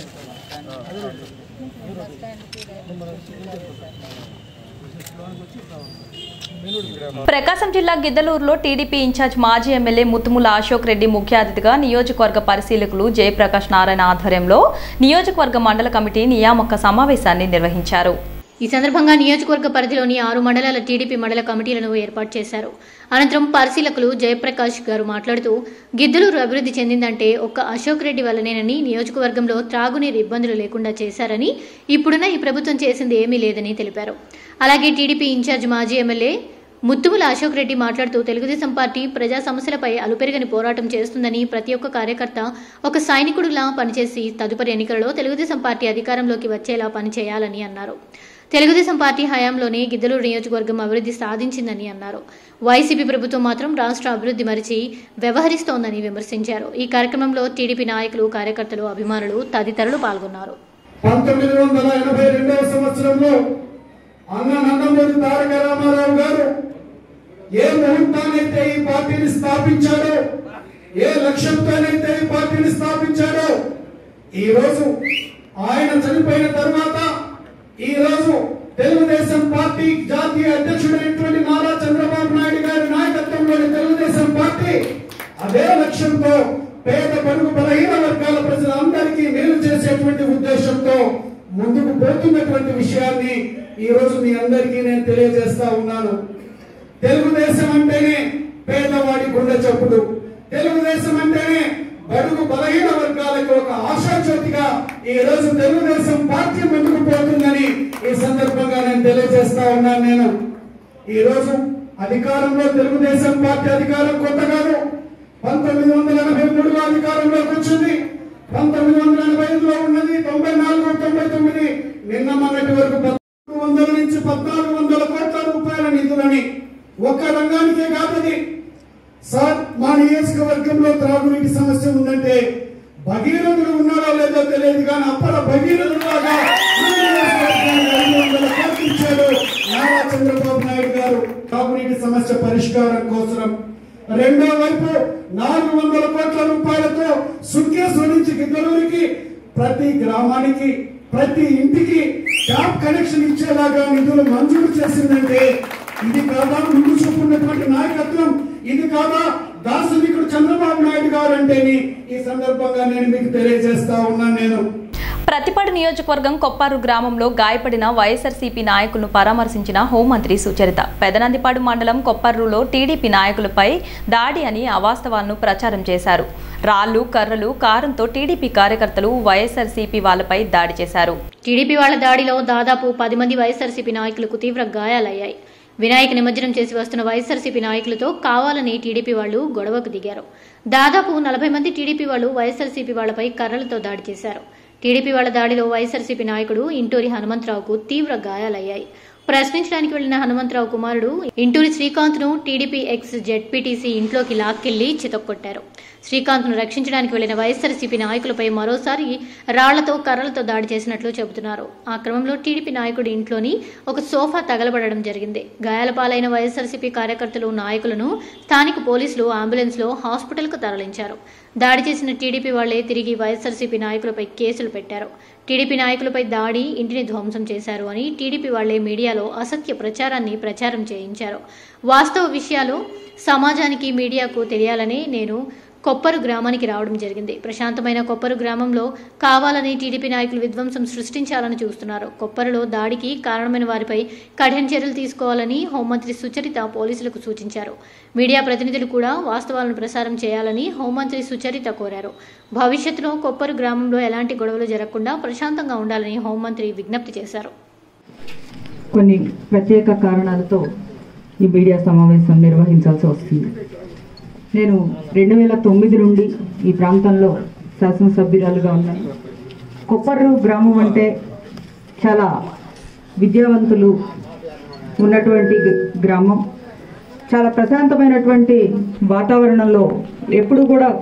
ప్రకాశం జిల్లా గిద్దలూరులో టీడీపీ ఇన్ఛార్జ్ మాజీ ఎమ్మెల్యే ముత్తుముల అశోక్ రెడ్డి ముఖ్య అతిథిగా నియోజకవర్గ పరిశీలకులు జయప్రకాష్ నారాయణ ఆధ్వర్యంలో నియోజకవర్గ మండల కమిటీ నియామక సమావేశాన్ని నిర్వహించారు ఈ సందర్భంగా నియోజకవర్గ పరిధిలోని ఆరు మండలాల టీడీపీ మండల కమిటీలను ఏర్పాటు చేశారు అనంతరం పరిశీలకులు జయప్రకాష్ గారు మాట్లాడుతూ గిద్దలూరు అభివృద్ధి చెందిందంటే ఒక్క అశోక్ రెడ్డి వల్లనేనని నియోజకవర్గంలో త్రాగునీరు ఇబ్బందులు లేకుండా చేశారని ఇప్పుడున్న ఈ ప్రభుత్వం చేసింది ఏమీ లేదని తెలిపారు అలాగే టీడీపీ ఇన్ఛార్జ్ మాజీ ఎమ్మెల్యే ముత్తుముల అశోక్ రెడ్డి మాట్లాడుతూ తెలుగుదేశం పార్టీ ప్రజా సమస్యలపై అలుపెరగని పోరాటం చేస్తుందని ప్రతి ఒక్క కార్యకర్త ఒక సైనికుడిలా పనిచేసి తదుపరి ఎన్నికలలో తెలుగుదేశం పార్టీ అధికారంలోకి వచ్చేలా పనిచేయాలని అన్నారు తెలుగుదేశం పార్టీ హయాంలోనే గిద్దలూరు నియోజకవర్గం అభివృద్ధి సాధించిందని అన్నారు వైసీపీ ప్రభుత్వం మాత్రం రాష్ట్ర అభివృద్ధి మరిచి వ్యవహరిస్తోందని విమర్శించారు ఈ కార్యక్రమంలో టీడీపీ నాయకులు కార్యకర్తలు అభిమానులు తదితరులు పాల్గొన్నారు పంతొమ్మిది వందల ఎనభై రెండవ సంవత్సరంలో అన్న నందమూరి తారక రామారావు గారు ఏ ముహూర్తానైతే ఈ పార్టీని స్థాపించాడో ఏ లక్ష్యంతోనైతే ఈ పార్టీని స్థాపించాడో ఈ రోజు ఆయన చనిపోయిన తర్వాత ఈ రోజు తెలుగుదేశం పార్టీ జాతీయ అధ్యక్షుడైనటువంటి నారా చంద్రబాబు నాయుడు గారి నాయకత్వంలోని తెలుగుదేశం పార్టీ అదే లక్ష్యంతో పేద పరుగు బలహీన వర్గాల ప్రజలందరికీ మేలు చేసేటువంటి ఉద్దేశంతో ముందుకు పోతున్నటువంటి విషయాన్ని ఈ రోజు మీ అందరికీ నేను తెలియజేస్తా ఉన్నాను తెలుగుదేశం అంటేనే పేదవాడి గుండె చప్పుడు తెలుగుదేశం అంటేనే బడుగు బలహీన వర్గాలకు ఒక ఆశాజ్యోతిగా ఈ రోజు తెలుగుదేశం పార్టీ ముందుకు పోతుందని ఈ సందర్భంగా నేను తెలియజేస్తా ఉన్నాను నేను ఈ రోజు అధికారంలో తెలుగుదేశం పార్టీ అధికారం కొత్త కాదు పంతొమ్మిది వందల ఎనభై మూడులో అధికారంలోకి వచ్చింది పంతొమ్మిది వందల ఎనభై ఐదులో ఉన్నది తొంభై నాలుగు తొంభై తొమ్మిది నిన్న మొన్నటి వరకు పద్నాలుగు వందల నుంచి పద్నాలుగు వందల కోట్ల రూపాయల నిధులని ఒక్క రంగానికే కాదది సార్ మా నియోజకవర్గంలో త్రాగునీటి సమస్య ఉందంటే భగీరథుడు ఉన్నాడో లేదో తెలియదు కానీ అప్పల భగీరథుడు లాగా మన నియోజకవర్గానికి ఐదు వందల కోట్లు ఇచ్చాడు నారా చంద్రబాబు నాయుడు గారు త్రాగునీటి సమస్య పరిష్కారం కోసం రెండో వైపు నాలుగు వందల కోట్ల రూపాయలతో సుంకేశ్వర నుంచి గిద్దలూరికి ప్రతి గ్రామానికి ప్రతి ఇంటికి ట్యాప్ కనెక్షన్ ఇచ్చేలాగా నిధులు మంజూరు చేసిందంటే ఇది కాదా ముందు చూపున్నటువంటి నాయకత్వం ఇది కాదా దార్శనికుడు చంద్రబాబు నాయుడు గారు అంటేని ఈ సందర్భంగా నేను మీకు తెలియజేస్తా ఉన్నాను నేను ప్రతిపాడు నియోజకవర్గం కొప్పారు గ్రామంలో గాయపడిన వైఎస్ఆర్సీపీ నాయకులను పరామర్శించిన హోంమంత్రి సుచరిత పెదనందిపాడు మండలం కొప్పర్రులో టీడీపీ నాయకులపై దాడి అని అవాస్తవాలను ప్రచారం చేశారు రాళ్లు కర్రలు కారంతో టీడీపీ కార్యకర్తలు వైఎస్ఆర్సీపీ వాళ్ళపై దాడి చేశారు టీడీపీ వాళ్ల దాడిలో దాదాపు పది మంది వైఎస్ఆర్సీపీ నాయకులకు తీవ్ర గాయాలయ్యాయి వినాయక నిమజ్జనం చేసి వస్తున్న వైఎస్ఆర్సీపీ నాయకులతో కావాలని టీడీపీ వాళ్లు గొడవకు దిగారు దాదాపు నలభై మంది టీడీపీ వాళ్లు వైఎస్ఆర్సీపీ వాళ్లపై కర్రలతో దాడి చేశారు టీడీపీ వాళ్ల దాడిలో వైఎస్ఆర్సీపీ నాయకుడు ఇంటూరి హనుమంతరావుకు తీవ్ర గాయాలయ్యాయి ప్రశ్నించడానికి వెళ్లిన హనుమంతరావు కుమారుడు ఇంటూరి శ్రీకాంత్ ను టీడీపీ ఎక్స్ జెడ్పీటీసీ ఇంట్లోకి లాక్కెళ్లి చితక్కొట్టారు శ్రీకాంత్ ను రక్షించడానికి వెళ్లిన వైఎస్ఆర్సీపీ నాయకులపై మరోసారి రాళ్లతో కర్రలతో దాడి చేసినట్లు చెబుతున్నారు ఆ క్రమంలో టీడీపీ నాయకుడి ఇంట్లోని ఒక సోఫా తగలబడడం జరిగింది గాయాల పాలైన వైఎస్ఆర్సీపీ కార్యకర్తలు నాయకులను స్థానిక పోలీసులు అంబులెన్స్ లో హాస్పిటల్ కు తరలించారు దాడి చేసిన టీడీపీ వాళ్లే తిరిగి వైఎస్ఆర్సీపీ నాయకులపై కేసులు పెట్టారు టీడీపీ నాయకులపై దాడి ఇంటిని ధ్వంసం చేశారు అని టీడీపీ వాళ్లే మీడియాలో అసత్య ప్రచారాన్ని ప్రచారం చేయించారు వాస్తవ విషయాలు సమాజానికి మీడియాకు తెలియాలని నేను కొప్పరు గ్రామానికి రావడం జరిగింది ప్రశాంతమైన కొప్పరు గ్రామంలో కావాలని టీడీపీ నాయకులు విధ్వంసం సృష్టించాలని చూస్తున్నారు కొప్పరులో దాడికి కారణమైన వారిపై కఠిన చర్యలు తీసుకోవాలని హోంమంత్రి సుచరిత పోలీసులకు సూచించారు మీడియా ప్రతినిధులు కూడా వాస్తవాలను ప్రసారం చేయాలని హోంమంత్రి సుచరిత కోరారు భవిష్యత్తులో కొప్పరు గ్రామంలో ఎలాంటి గొడవలు జరగకుండా ప్రశాంతంగా ఉండాలని హోంమంత్రి విజ్ఞప్తి చేశారు కొన్ని ప్రత్యేక కారణాలతో ఈ మీడియా సమావేశం నిర్వహించాల్సి వస్తుంది నేను రెండు వేల తొమ్మిది నుండి ఈ ప్రాంతంలో శాసనసభ్యురాలుగా ఉన్నాను కొప్పర్రు గ్రామం అంటే చాలా విద్యావంతులు ఉన్నటువంటి గ- గ్రామం చాలా ప్రశాంతమైనటువంటి వాతావరణంలో ఎప్పుడు కూడా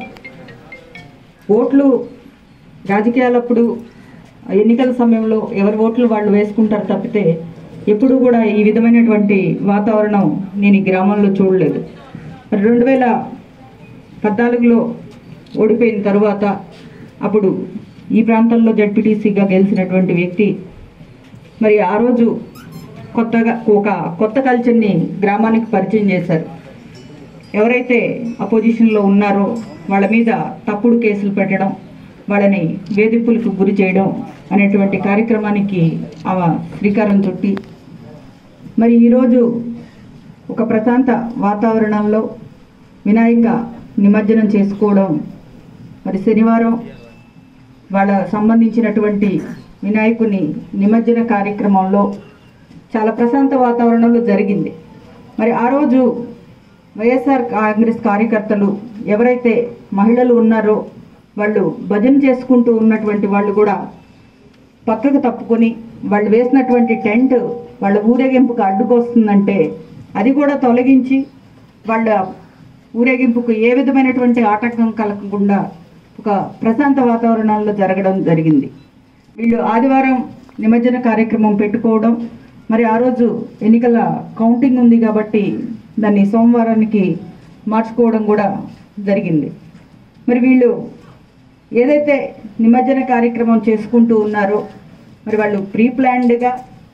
ఓట్లు రాజకీయాలప్పుడు ఎన్నికల సమయంలో ఎవరి ఓట్లు వాళ్ళు వేసుకుంటారు తప్పితే ఎప్పుడు కూడా ఈ విధమైనటువంటి వాతావరణం నేను ఈ గ్రామంలో చూడలేదు మరి రెండు వేల పద్నాలుగులో ఓడిపోయిన తర్వాత అప్పుడు ఈ ప్రాంతంలో జడ్పీటీసీగా గెలిచినటువంటి వ్యక్తి మరి ఆ రోజు కొత్తగా ఒక కొత్త కల్చర్ని గ్రామానికి పరిచయం చేశారు ఎవరైతే అపోజిషన్లో ఉన్నారో వాళ్ళ మీద తప్పుడు కేసులు పెట్టడం వాళ్ళని వేధింపులకు గురి చేయడం అనేటువంటి కార్యక్రమానికి ఆమె శ్రీకారం చుట్టి మరి ఈరోజు ఒక ప్రశాంత వాతావరణంలో వినాయక నిమజ్జనం చేసుకోవడం మరి శనివారం వాళ్ళ సంబంధించినటువంటి వినాయకుని నిమజ్జన కార్యక్రమంలో చాలా ప్రశాంత వాతావరణంలో జరిగింది మరి ఆ రోజు వైఎస్ఆర్ కాంగ్రెస్ కార్యకర్తలు ఎవరైతే మహిళలు ఉన్నారో వాళ్ళు భజన చేసుకుంటూ ఉన్నటువంటి వాళ్ళు కూడా పక్కకు తప్పుకొని వాళ్ళు వేసినటువంటి టెంట్ వాళ్ళ ఊరేగింపుకు అడ్డుకొస్తుందంటే అది కూడా తొలగించి వాళ్ళ ఊరేగింపుకు ఏ విధమైనటువంటి ఆటంకం కలగకుండా ఒక ప్రశాంత వాతావరణంలో జరగడం జరిగింది వీళ్ళు ఆదివారం నిమజ్జన కార్యక్రమం పెట్టుకోవడం మరి ఆ రోజు ఎన్నికల కౌంటింగ్ ఉంది కాబట్టి దాన్ని సోమవారానికి మార్చుకోవడం కూడా జరిగింది మరి వీళ్ళు ఏదైతే నిమజ్జన కార్యక్రమం చేసుకుంటూ ఉన్నారో మరి వాళ్ళు ప్రీ ప్లాన్డ్గా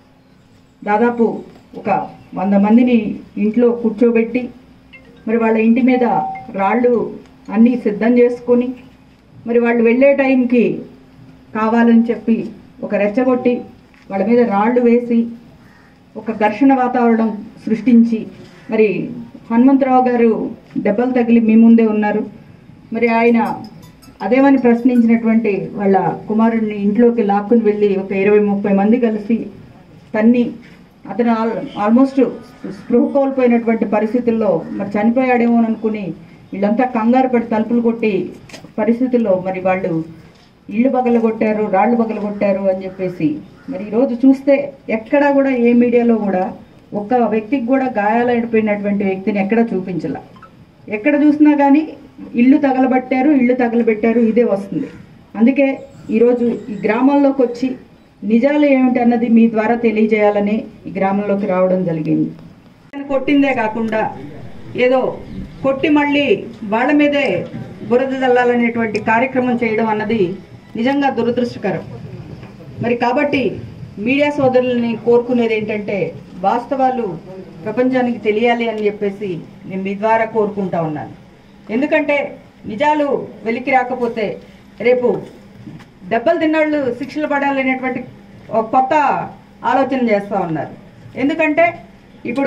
దాదాపు ఒక వంద మందిని ఇంట్లో కూర్చోబెట్టి మరి వాళ్ళ ఇంటి మీద రాళ్ళు అన్నీ సిద్ధం చేసుకొని మరి వాళ్ళు వెళ్ళే టైంకి కావాలని చెప్పి ఒక రెచ్చగొట్టి వాళ్ళ మీద రాళ్ళు వేసి ఒక ఘర్షణ వాతావరణం సృష్టించి మరి హనుమంతరావు గారు దెబ్బలు తగిలి మీ ముందే ఉన్నారు మరి ఆయన అదేమని ప్రశ్నించినటువంటి వాళ్ళ కుమారుడిని ఇంట్లోకి లాక్కుని వెళ్ళి ఒక ఇరవై ముప్పై మంది కలిసి తన్ని అతను ఆల్ ఆల్మోస్ట్ స్పృహ కోల్పోయినటువంటి పరిస్థితుల్లో మరి చనిపోయాడేమో అని అనుకుని వీళ్ళంతా కంగారు పడి తలుపులు కొట్టి పరిస్థితుల్లో మరి వాళ్ళు ఇళ్ళు బగలు కొట్టారు రాళ్ళు బగలు కొట్టారు అని చెప్పేసి మరి ఈరోజు చూస్తే ఎక్కడా కూడా ఏ మీడియాలో కూడా ఒక్క వ్యక్తికి కూడా గాయాలైపోయినటువంటి వ్యక్తిని ఎక్కడా చూపించాల ఎక్కడ చూసినా కానీ ఇల్లు తగలబట్టారు ఇల్లు తగలబెట్టారు ఇదే వస్తుంది అందుకే ఈరోజు ఈ గ్రామాల్లోకి వచ్చి నిజాలు ఏమిటి అన్నది మీ ద్వారా తెలియజేయాలని ఈ గ్రామంలోకి రావడం జరిగింది కొట్టిందే కాకుండా ఏదో కొట్టి మళ్ళీ వాళ్ళ మీదే బురద చల్లాలనేటువంటి కార్యక్రమం చేయడం అన్నది నిజంగా దురదృష్టకరం మరి కాబట్టి మీడియా సోదరుల్ని కోరుకునేది ఏంటంటే వాస్తవాలు ప్రపంచానికి తెలియాలి అని చెప్పేసి నేను మీ ద్వారా కోరుకుంటా ఉన్నాను ఎందుకంటే నిజాలు వెలికి రాకపోతే రేపు దెబ్బలు తిన్నాళ్ళు శిక్షలు పడాలనేటువంటి ఒక కొత్త ఆలోచన చేస్తూ ఉన్నారు ఎందుకంటే ఇప్పుడు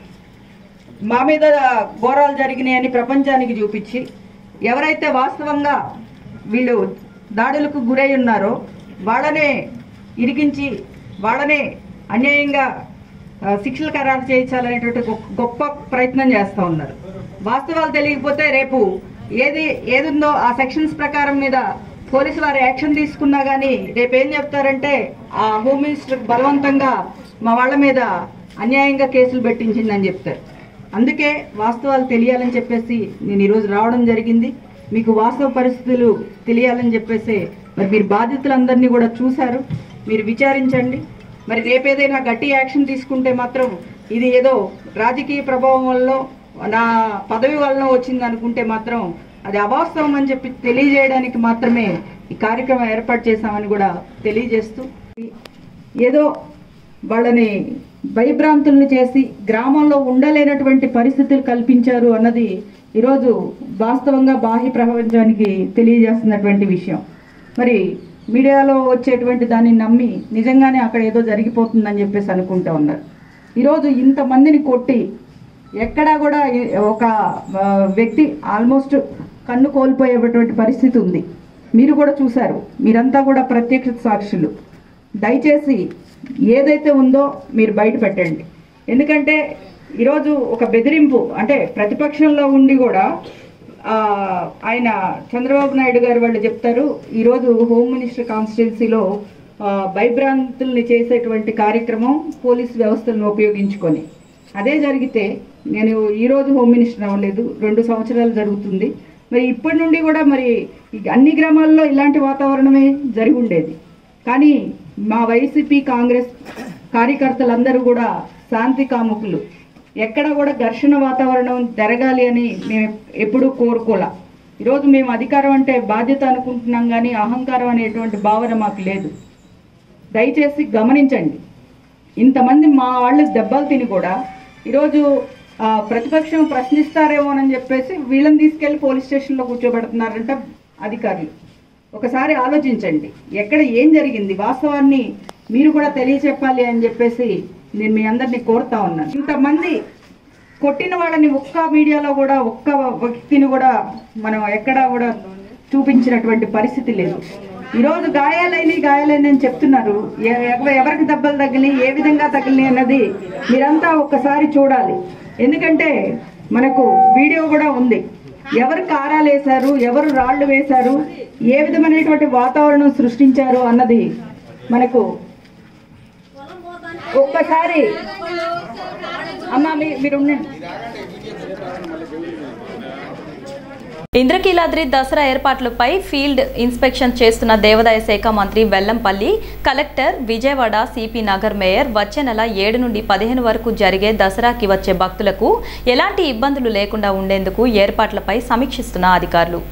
మా మీద ఘోరాలు జరిగినాయని ప్రపంచానికి చూపించి ఎవరైతే వాస్తవంగా వీళ్ళు దాడులకు గురై ఉన్నారో వాళ్ళనే ఇరికించి వాళ్ళనే అన్యాయంగా ఆ, శిక్షలు ఖరారు చేయించాలనేటువంటి గొప్ప- గొప్ప ప్రయత్నం చేస్తూ ఉన్నారు వాస్తవాలు తెలియకపోతే రేపు ఏది ఏదుందో ఆ సెక్షన్స్ ప్రకారం మీద పోలీసు వారు యాక్షన్ తీసుకున్నా కానీ రేపు ఏం చెప్తారంటే ఆ హోమ్ మినిస్టర్ బలవంతంగా మా వాళ్ళ మీద అన్యాయంగా కేసులు పెట్టించిందని చెప్తారు అందుకే వాస్తవాలు తెలియాలని చెప్పేసి నేను ఈరోజు రావడం జరిగింది మీకు వాస్తవ పరిస్థితులు తెలియాలని చెప్పేసి మరి మీరు బాధితులందరినీ కూడా చూశారు మీరు విచారించండి మరి రేపేదైనా గట్టి యాక్షన్ తీసుకుంటే మాత్రం ఇది ఏదో రాజకీయ ప్రభావం వల్ల నా పదవి వలన వచ్చింది అనుకుంటే మాత్రం అది అవాస్తవం అని చెప్పి తెలియజేయడానికి మాత్రమే ఈ కార్యక్రమం ఏర్పాటు చేశామని కూడా తెలియజేస్తూ ఏదో వాళ్ళని భయభ్రాంతుల్ని చేసి గ్రామంలో ఉండలేనటువంటి పరిస్థితులు కల్పించారు అన్నది ఈరోజు వాస్తవంగా బాహ్య ప్రపంచానికి తెలియజేస్తున్నటువంటి విషయం మరి మీడియాలో వచ్చేటువంటి దాన్ని నమ్మి నిజంగానే అక్కడ ఏదో జరిగిపోతుందని చెప్పేసి అనుకుంటా ఉన్నారు ఈరోజు ఇంతమందిని కొట్టి ఎక్కడా కూడా ఈ- ఒక ఆ, వ్యక్తి ఆల్మోస్ట్ కన్ను కోల్పోయేటువంటి పరిస్థితి ఉంది మీరు కూడా చూశారు మీరంతా కూడా ప్రత్యక్ష సాక్షులు దయచేసి ఏదైతే ఉందో మీరు బయట పెట్టండి ఎందుకంటే ఈరోజు ఒక బెదిరింపు అంటే ప్రతిపక్షంలో ఉండి కూడా ఆ, ఆయన చంద్రబాబు నాయుడు గారు వాళ్ళు చెప్తారు ఈరోజు హోమ్ మినిస్టర్ కాన్స్టిట్యున్సీలో ఆ, భయభ్రాంతుల్ని చేసేటువంటి కార్యక్రమం పోలీస్ వ్యవస్థలను ఉపయోగించుకొని అదే జరిగితే నేను ఈరోజు హోమ్ మినిస్టర్ అవ్వలేదు రెండు సంవత్సరాలు జరుగుతుంది మరి ఇప్పటి నుండి కూడా మరి ఈ అన్ని గ్రామాల్లో ఇలాంటి వాతావరణమే జరిగి ఉండేది కానీ మా వైసీపీ కాంగ్రెస్ కార్యకర్తలందరూ కూడా శాంతి కాముకులు ఎక్కడ కూడా ఘర్షణ వాతావరణం జరగాలి అని మేము ఎప్పుడూ కోరుకోలే ఈరోజు మేము అధికారం అంటే బాధ్యత అనుకుంటున్నాం కానీ అహంకారం అనేటువంటి భావన మాకు లేదు దయచేసి గమనించండి ఇంతమంది మా వాళ్ళు దెబ్బలు తిని కూడా ఈరోజు ఆ, ప్రతిపక్షం ప్రశ్నిస్తారేమోనని చెప్పేసి వీళ్ళని తీసుకెళ్లి పోలీస్ స్టేషన్లో కూర్చోబెడుతున్నారంట అధికారులు ఒకసారి ఆలోచించండి ఎక్కడ ఏం జరిగింది వాస్తవాన్ని మీరు కూడా తెలియచెప్పాలి అని చెప్పేసి నేను మీ అందరినీ కోరుతా ఉన్నాను ఇంతమంది కొట్టిన వాళ్ళని ఒక్క మీడియాలో కూడా ఒక్క వ్యక్తిని కూడా మనం ఎక్కడా కూడా చూపించినటువంటి పరిస్థితి లేదు ఈరోజు గాయాలైన గాయాలైన అని చెప్తున్నారు ఎ- ఎవ- ఎవరికి దెబ్బలు తగిలి ఏ విధంగా తగిలి అన్నది మీరంతా ఒక్కసారి చూడాలి ఎందుకంటే మనకు వీడియో కూడా ఉంది ఎవరు కారాలు వేశారు ఎవరు రాళ్ళు వేశారు ఏ విధమైనటువంటి వాతావరణం సృష్టించారు అన్నది మనకు ఒక్కసారి అమ్మ మీ- మీరు ఉండండి ఇంద్రకీలాద్రి దసరా ఏర్పాట్లపై ఫీల్డ్ ఇన్స్పెక్షన్ చేస్తున్న దేవాదాయ శాఖ మంత్రి వెల్లంపల్లి కలెక్టర్ విజయవాడ సిపి నగర్ మేయర్ వచ్చే నెల ఏడు నుండి పదిహేను వరకు జరిగే దసరాకి వచ్చే భక్తులకు ఎలాంటి ఇబ్బందులు లేకుండా ఉండేందుకు ఏర్పాట్లపై సమీక్షిస్తున్న అధికారులు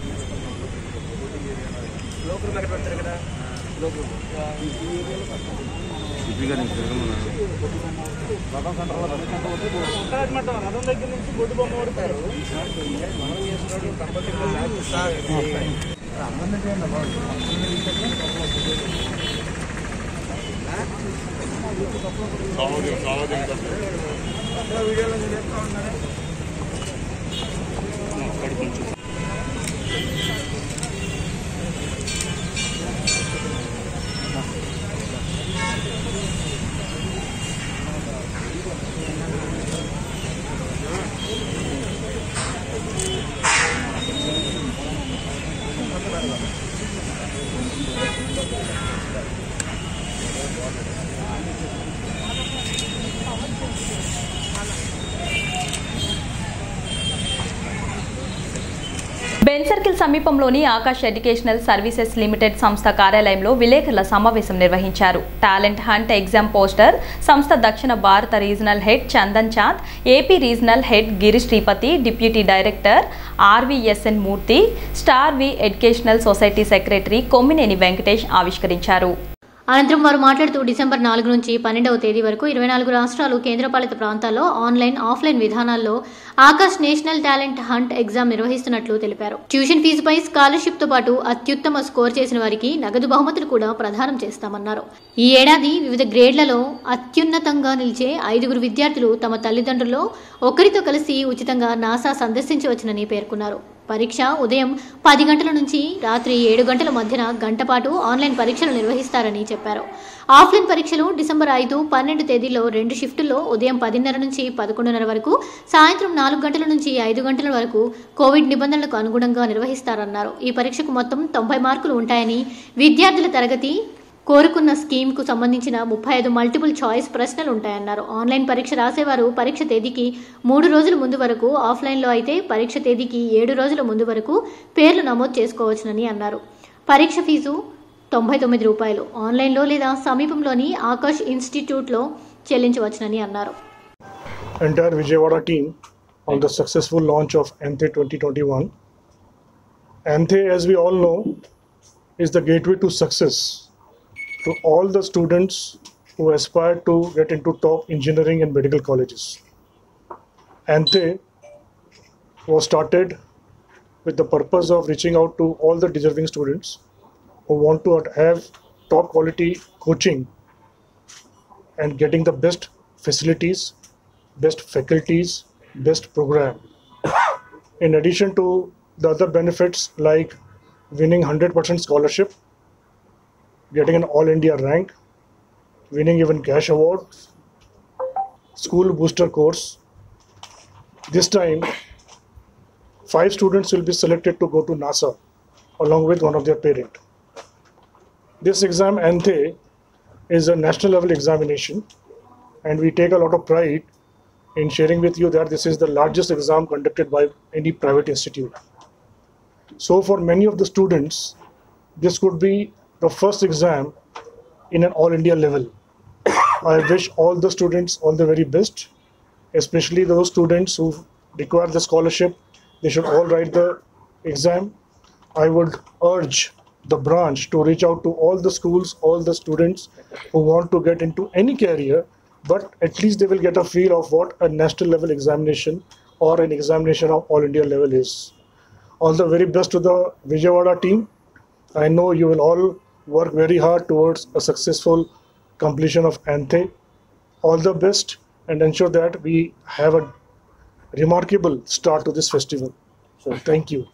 బెన్ సర్కిల్ సమీపంలోని ఆకాష్ ఎడ్యుకేషనల్ సర్వీసెస్ లిమిటెడ్ సంస్థ కార్యాలయంలో విలేకరుల సమావేశం నిర్వహించారు టాలెంట్ హంట్ ఎగ్జామ్ పోస్టర్ సంస్థ దక్షిణ భారత regional head Chandan Chand AP regional head Giri Sripathi deputy director RVSN Murthy star V educational society secretary Kommineni Venkatesh ఆవిష్కరించారు అనంతరం వారు మాట్లాడుతూ డిసెంబర్ నాలుగు నుంచి పన్నెండవ తేదీ వరకు ఇరవై నాలుగు రాష్ట్రాలు కేంద్రపాలిత ప్రాంతాల్లో ఆన్లైన్ ఆఫ్లైన్ విధానాల్లో Aakash national talent hunt exam నిర్వహిస్తున్నట్లు తెలిపారు ట్యూషన్ ఫీజుపై స్కాలర్షిప్ తో పాటు అత్యుత్తమ స్కోర్ చేసిన వారికి నగదు బహుమతులు కూడా ప్రదానం చేస్తామన్నారు ఈ ఏడాది వివిధ గ్రేడ్లలో అత్యున్నతంగా నిలిచే ఐదుగురు విద్యార్థులు తమ తల్లిదండ్రుల్లో ఒకరితో కలిసి ఉచితంగా నాసా సందర్శించవచ్చునని పేర్కొన్నారు పరీక్ష ఉదయం పది గంటల నుంచి రాత్రి ఏడు గంటల మధ్యన గంట పాటు ఆన్లైన్ పరీక్షలు నిర్వహిస్తారని చెప్పారు ఆఫ్లైన్ పరీక్షలు డిసెంబర్ ఐదు పన్నెండు తేదీల్లో రెండు షిఫ్టుల్లో ఉదయం పదిన్నర నుంచి పదకొండున్నర వరకు సాయంత్రం నాలుగు గంటల నుంచి ఐదు గంటల వరకు కోవిడ్ నిబంధనలకు అనుగుణంగా నిర్వహిస్తారన్నారు ఈ పరీక్షకు మొత్తం తొంభై మార్కులు ఉంటాయని విద్యార్థుల తరగతి కోరుకున్న స్కీమ్కు సంబంధించిన ముప్పై ఐదు మల్టిపుల్ చాయిస్ ప్రశ్నలు ఉంటాయన్నారు ఆన్లైన్ పరీక్ష రాసేవారు పరీక్ష తేదీకి మూడు రోజుల ముందు వరకు ఆఫ్లైన్లో అయితే పరీక్ష తేదీకి ఏడు రోజుల ముందు వరకు పేర్లు నమోదు చేసుకోవచ్చునని అన్నారు పరీక్ష ఫీజు తొంభై తొమ్మిది రూపాయలు ఆన్లైన్లో లేదా సమీపంలోని ఆకాష్ ఇన్స్టిట్యూట్లో చెల్లించవచ్చునని అన్నారు entire Vijayawada team on the successful launch of Anthe 2021. Anthe, as we all know, is the gateway to success to all the students who aspire to get into top engineering and medical colleges. Anthe was started with the purpose of reaching out to all the deserving students who want to have top quality coaching and getting the best facilities best faculties, best program. In addition to the other benefits like winning 100% scholarship, getting an all India rank, winning even cash awards, school booster course. This time, five students will be selected to go to NASA along with one of their parent. This exam, ANTHE, is a national level examination and we take a lot of pride in sharing with you that this is the largest exam conducted by any private institute. So, for many of the students, this could be the first exam in an all India level. I wish all the students all the very best, especially those students who require the scholarship. They should all write the exam. I would urge the branch to reach out to all the schools, all the students who want to get into any career but at least they will get a feel of what a national level examination or an examination of all India level is. All the very best to the Vijayawada team. I know you will all work very hard towards a successful completion of Anthe. All the best and ensure that we have a remarkable start to this festival. So thank you.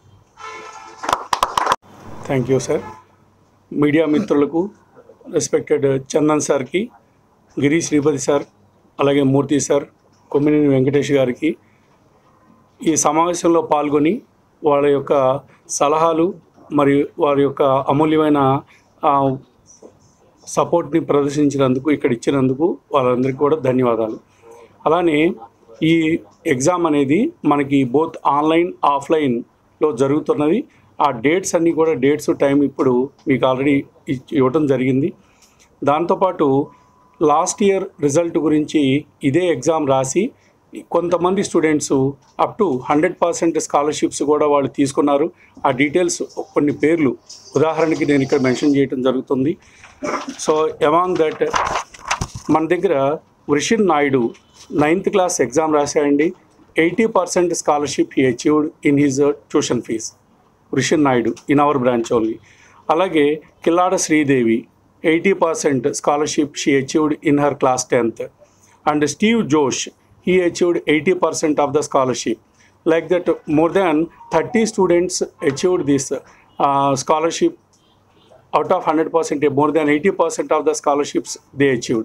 Thank you sir media మిత్రులకు respected Chandan సార్కి Giri Sripati sir అలాగే మూర్తి sir Kommineni Venkatesh గారికి ఈ సమావేశంలో పాల్గొని వాళ్ళ యొక్క సలహాలు మరియు వారి యొక్క అమూల్యమైన ఆ, సపోర్ట్ని ప్రదర్శించినందుకు ఇక్కడ ఇచ్చినందుకు వాళ్ళందరికీ కూడా ధన్యవాదాలు అలానే ఈ ఎగ్జామ్ అనేది మనకి బోత్ ఆన్లైన్ ఆఫ్లైన్లో జరుగుతున్నది ఆ డేట్స్ అన్నీ కూడా డేట్స్ టైం ఇప్పుడు మీకు ఆల్రెడీ ఇచ్- ఇవ్వటం జరిగింది దాంతోపాటు లాస్ట్ ఇయర్ రిజల్ట్ గురించి ఇదే ఎగ్జామ్ రాసి కొంతమంది students up to hundred percent scholarships కూడా వాళ్ళు తీసుకున్నారు ఆ డీటెయిల్స్ కొన్ని పేర్లు ఉదాహరణకి నేను ఇక్కడ మెన్షన్ చేయడం జరుగుతుంది సో అమాంగ్ దట్ మన దగ్గర Vrushin Naidu ninth class exam రాశాయండి eighty percent scholarship he achieved in his tuition fee Vrushin Naidu in our branch only అలాగే Killada Sridevi eighty percent scholarship she achieved in her class tenth and Steve Josh he achieved eighty percent of the scholarship like that more than thirty students achieved this scholarship out of hundred percent more than eighty percent of the scholarships they achieved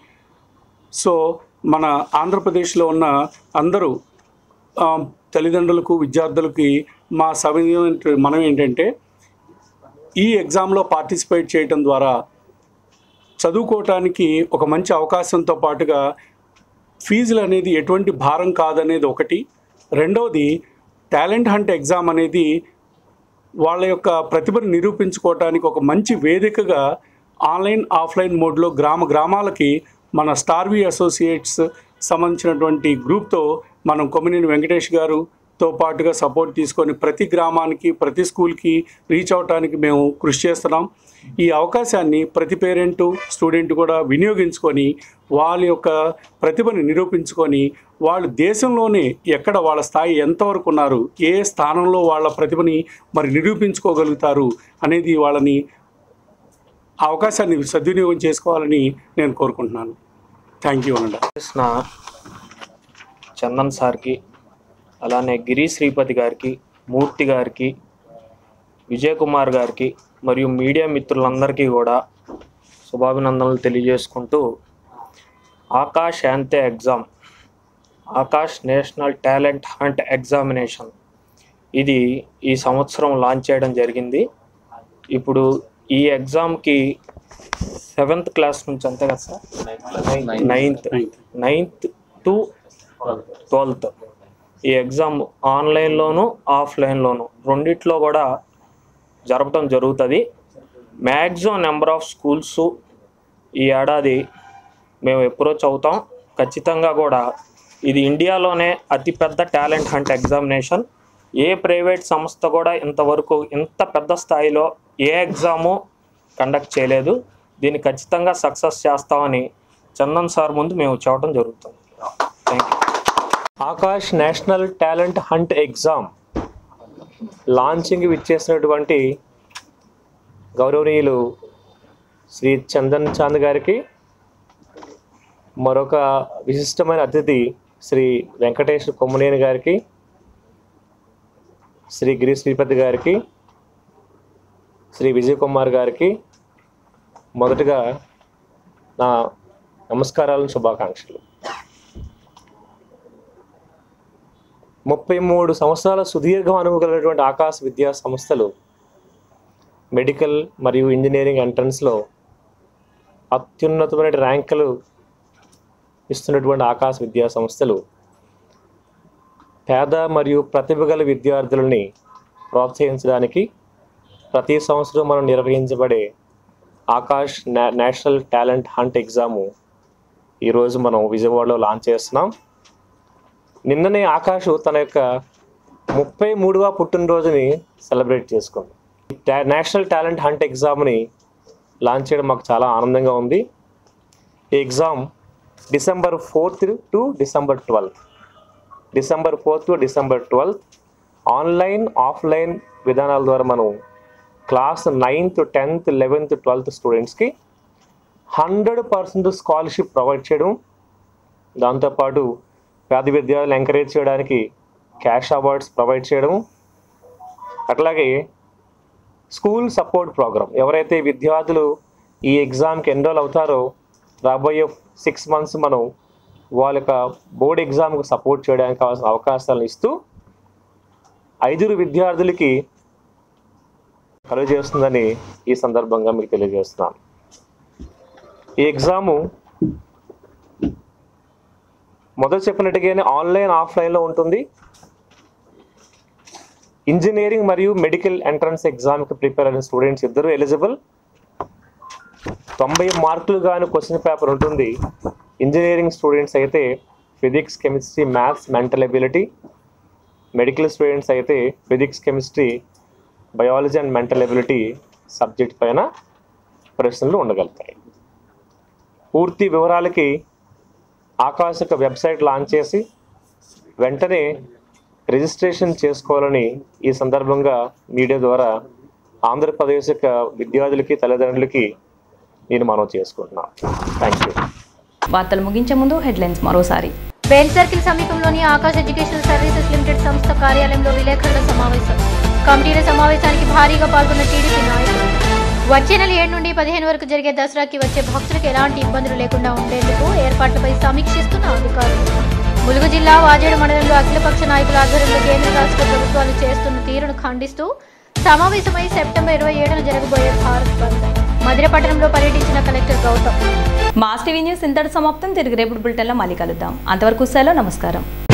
so మన ఆంధ్రప్రదేశ్లో ఉన్న అందరూ ఆ, తల్లిదండ్రులకు విద్యార్థులకి మా సవినయం మనం ఏంటంటే ఈ ఎగ్జామ్లో పార్టిసిపేట్ చేయటం ద్వారా చదువుకోవటానికి ఒక మంచి అవకాశంతో పాటుగా ఫీజులు అనేది ఎటువంటి భారం కాదనేది ఒకటి రెండవది టాలెంట్ హంట్ ఎగ్జామ్ అనేది వాళ్ళ యొక్క ప్రతిభను నిరూపించుకోవటానికి ఒక మంచి వేదికగా ఆన్లైన్ ఆఫ్లైన్ మోడ్లో గ్రామ గ్రామాలకి మన స్టార్వి అసోసియేట్స్ సంబంధించినటువంటి గ్రూప్తో మనం కొమ్మినేని వెంకటేష్ గారుతో పాటుగా సపోర్ట్ తీసుకొని ప్రతి గ్రామానికి ప్రతి స్కూల్కి రీచ్ అవటానికి మేము కృషి చేస్తున్నాం ఈ అవకాశాన్ని ప్రతి పేరెంటు స్టూడెంట్ కూడా వినియోగించుకొని వాళ్ళ యొక్క ప్రతిభని నిరూపించుకొని వాళ్ళు దేశంలోనే ఎక్కడ వాళ్ళ స్థాయి ఎంతవరకు ఉన్నారు ఏ స్థానంలో వాళ్ళ ప్రతిభని మరి నిరూపించుకోగలుగుతారు అనేది వాళ్ళని ఆ అవకాశాన్ని సద్వినియోగం చేసుకోవాలని నేను కోరుకుంటున్నాను థ్యాంక్ యూ అనండి చేసిన చందన్ సార్కి అలానే గిరి శ్రీపతి గారికి మూర్తి గారికి విజయ్ కుమార్ గారికి మరియు మీడియా మిత్రులందరికీ కూడా శుభాభినందనలు తెలియజేసుకుంటూ ఆకాష్ యాంతే exam Aakash national talent hunt examination ఇది ఈ సంవత్సరం లాంచ్ చేయడం జరిగింది ఇప్పుడు ఈ ఎగ్జామ్కి సెవెంత్ క్లాస్ నుంచి అంతే కదా sir ninth ninth to twelfth ఈ ఎగ్జామ్ ఆన్లైన్లోను ఆఫ్లైన్లోను రెండిట్లో కూడా జరపడం జరుగుతుంది మ్యాక్సిమం నెంబర్ ఆఫ్ స్కూల్స్ ఈ ఏడాది మేము అప్రోచ్ అవుతాం ఖచ్చితంగా కూడా ఇది ఇండియాలోనే అతిపెద్ద టాలెంట్ హంట్ ఎగ్జామినేషన్ ఏ ప్రైవేట్ సంస్థ కూడా ఇంతవరకు ఇంత పెద్ద స్థాయిలో ఏ ఎగ్జాము కండక్ట్ చేయలేదు దీన్ని ఖచ్చితంగా సక్సెస్ చేస్తామని చందన్ సార్ ముందు మేము చెప్పడం జరుగుతుంది thank you Aakash national talent hunt exam launching ఇచ్చేసినటువంటి గౌరవనీయులు శ్రీ చందన్ చాంద్ గారికి మరొక విశిష్టమైన అతిథి శ్రీ వెంకటేష్ కొమ్మనేని గారికి శ్రీ గిరి శ్రీపతి గారికి శ్రీ విజయ్ కుమార్ గారికి మొదటగా నా నమస్కారాలను శుభాకాంక్షలు ముప్పై మూడు సంవత్సరాల సుదీర్ఘ అనుభవం కలిగినటువంటి ఆకాశ విద్యా సంస్థలు మెడికల్ మరియు ఇంజనీరింగ్ ఎంట్రన్స్లో అత్యున్నతమైన ర్యాంకులు ఇస్తున్నటువంటి ఆకాశ విద్యా సంస్థలు పేద మరియు ప్రతిభ గల విద్యార్థులని ప్రోత్సహించడానికి ప్రతి సంవత్సరం మనం నిర్వహించబడే ఆకాష్ నా నేషనల్ టాలెంట్ హంట్ ఎగ్జాము ఈరోజు మనం విజయవాడలో లాంచ్ చేస్తున్నాం నిన్ననే ఆకాష్ తన యొక్క ముప్పై మూడవ పుట్టినరోజుని సెలబ్రేట్ చేసుకుంది టా- నేషనల్ టాలెంట్ హంట్ ఎగ్జామ్ని లాంచ్ చేయడం మాకు చాలా ఆనందంగా ఉంది ఈ exam December fourth to December twelfth December fourth to December twelfth online offline విధానాల ద్వారా మనం class ninth tenth eleventh twelfth స్టూడెంట్స్కి హండ్రెడ్ పర్సెంట్ స్కాలర్షిప్ ప్రొవైడ్ చేయడం దాంతోపాటు పేద విద్యార్థులు ఎంకరేజ్ చేయడానికి క్యాష్ అవార్డ్స్ ప్రొవైడ్ చేయడం అట్లాగే స్కూల్ సపోర్ట్ ప్రోగ్రామ్ ఎవరైతే విద్యార్థులు ఈ ఎగ్జామ్కి ఎన్రోల్ అవుతారో రాబోయే సిక్స్ మంత్స్ మనం వాళ్ళ యొక్క బోర్డ్ ఎగ్జామ్కి సపోర్ట్ చేయడానికి కావాల్సిన అవకాశాలను ఇస్తూ ఐదుగురు ఈ ఎగ్జాము మొదట చెప్పినట్టుగానే ఆన్లైన్ ఆఫ్లైన్లో ఉంటుంది ఇంజనీరింగ్ మరియు మెడికల్ ఎంట్రన్స్ ఎగ్జామ్కి ప్రిపేర్ అయిన స్టూడెంట్స్ ఇద్దరు ఎలిజిబుల్ తొంభై మార్కులు గాను క్వశ్చన్ పేపర్ ఉంటుంది ఇంజనీరింగ్ స్టూడెంట్స్ అయితే physics chemistry maths mental ability medical students అయితే physics chemistry biology and mental ability subject పైన ప్రశ్నలు ఉండగలుగుతాయి పూర్తి వివరాలకి ఆకాశక వెబ్సైట్ లాంచ్ చేసి వెంటనే రిజిస్ట్రేషన్ చేసుకోవాలని ఈ సందర్భంగా మీడియా ద్వారా ఆంధ్రప్రదేశ్ యొక్క విద్యార్థులకి తల్లిదండ్రులకి నేను మనం చేసుకుంటున్నాను థ్యాంక్ యూ వార్తలు ముగించే ముందు హెడ్లైన్స్ మరోసారి బెంచ్ సర్కిల్ సమీపంలోని ఆకాశ్ ఎడ్యుకేషనల్ సర్వీసెస్ లిమిటెడ్ సంస్థ కార్యాలయంలో విలేకరుల సమావేశం కమిటీల సమావేశానికి భారీగా పాల్గొన్న టీడీపీ నాయకులు వచ్చే నెల ఏడు నుండి పదిహేను వరకు జరిగే దసరాకి వచ్చే భక్తులకు ఎలాంటి ఇబ్బందులు లేకుండా ఉండేందుకు ఏర్పాట్లపై సమీక్షిస్తున్న అధికారులు ములుగు జిల్లా వాజేడు మండలంలో అఖిలపక్ష నాయకుల ఆధ్వర్యంలో కేంద్ర రాష్ట్ర ప్రభుత్వాలు చేస్తున్న తీరును ఖండిస్తూ సమావేశమై సెప్టెంబర్ ఇరవై ఏడున జరగబోయే భారత్ బంద్ మధిరపట్నంలో పర్యటించిన collector Gautam mass TV news ఇంతటి సమాప్తం తిరిగి రేపు బులెటిన్లో మళ్ళీ కలుద్దాం అంతవరకు సెలవు నమస్కారం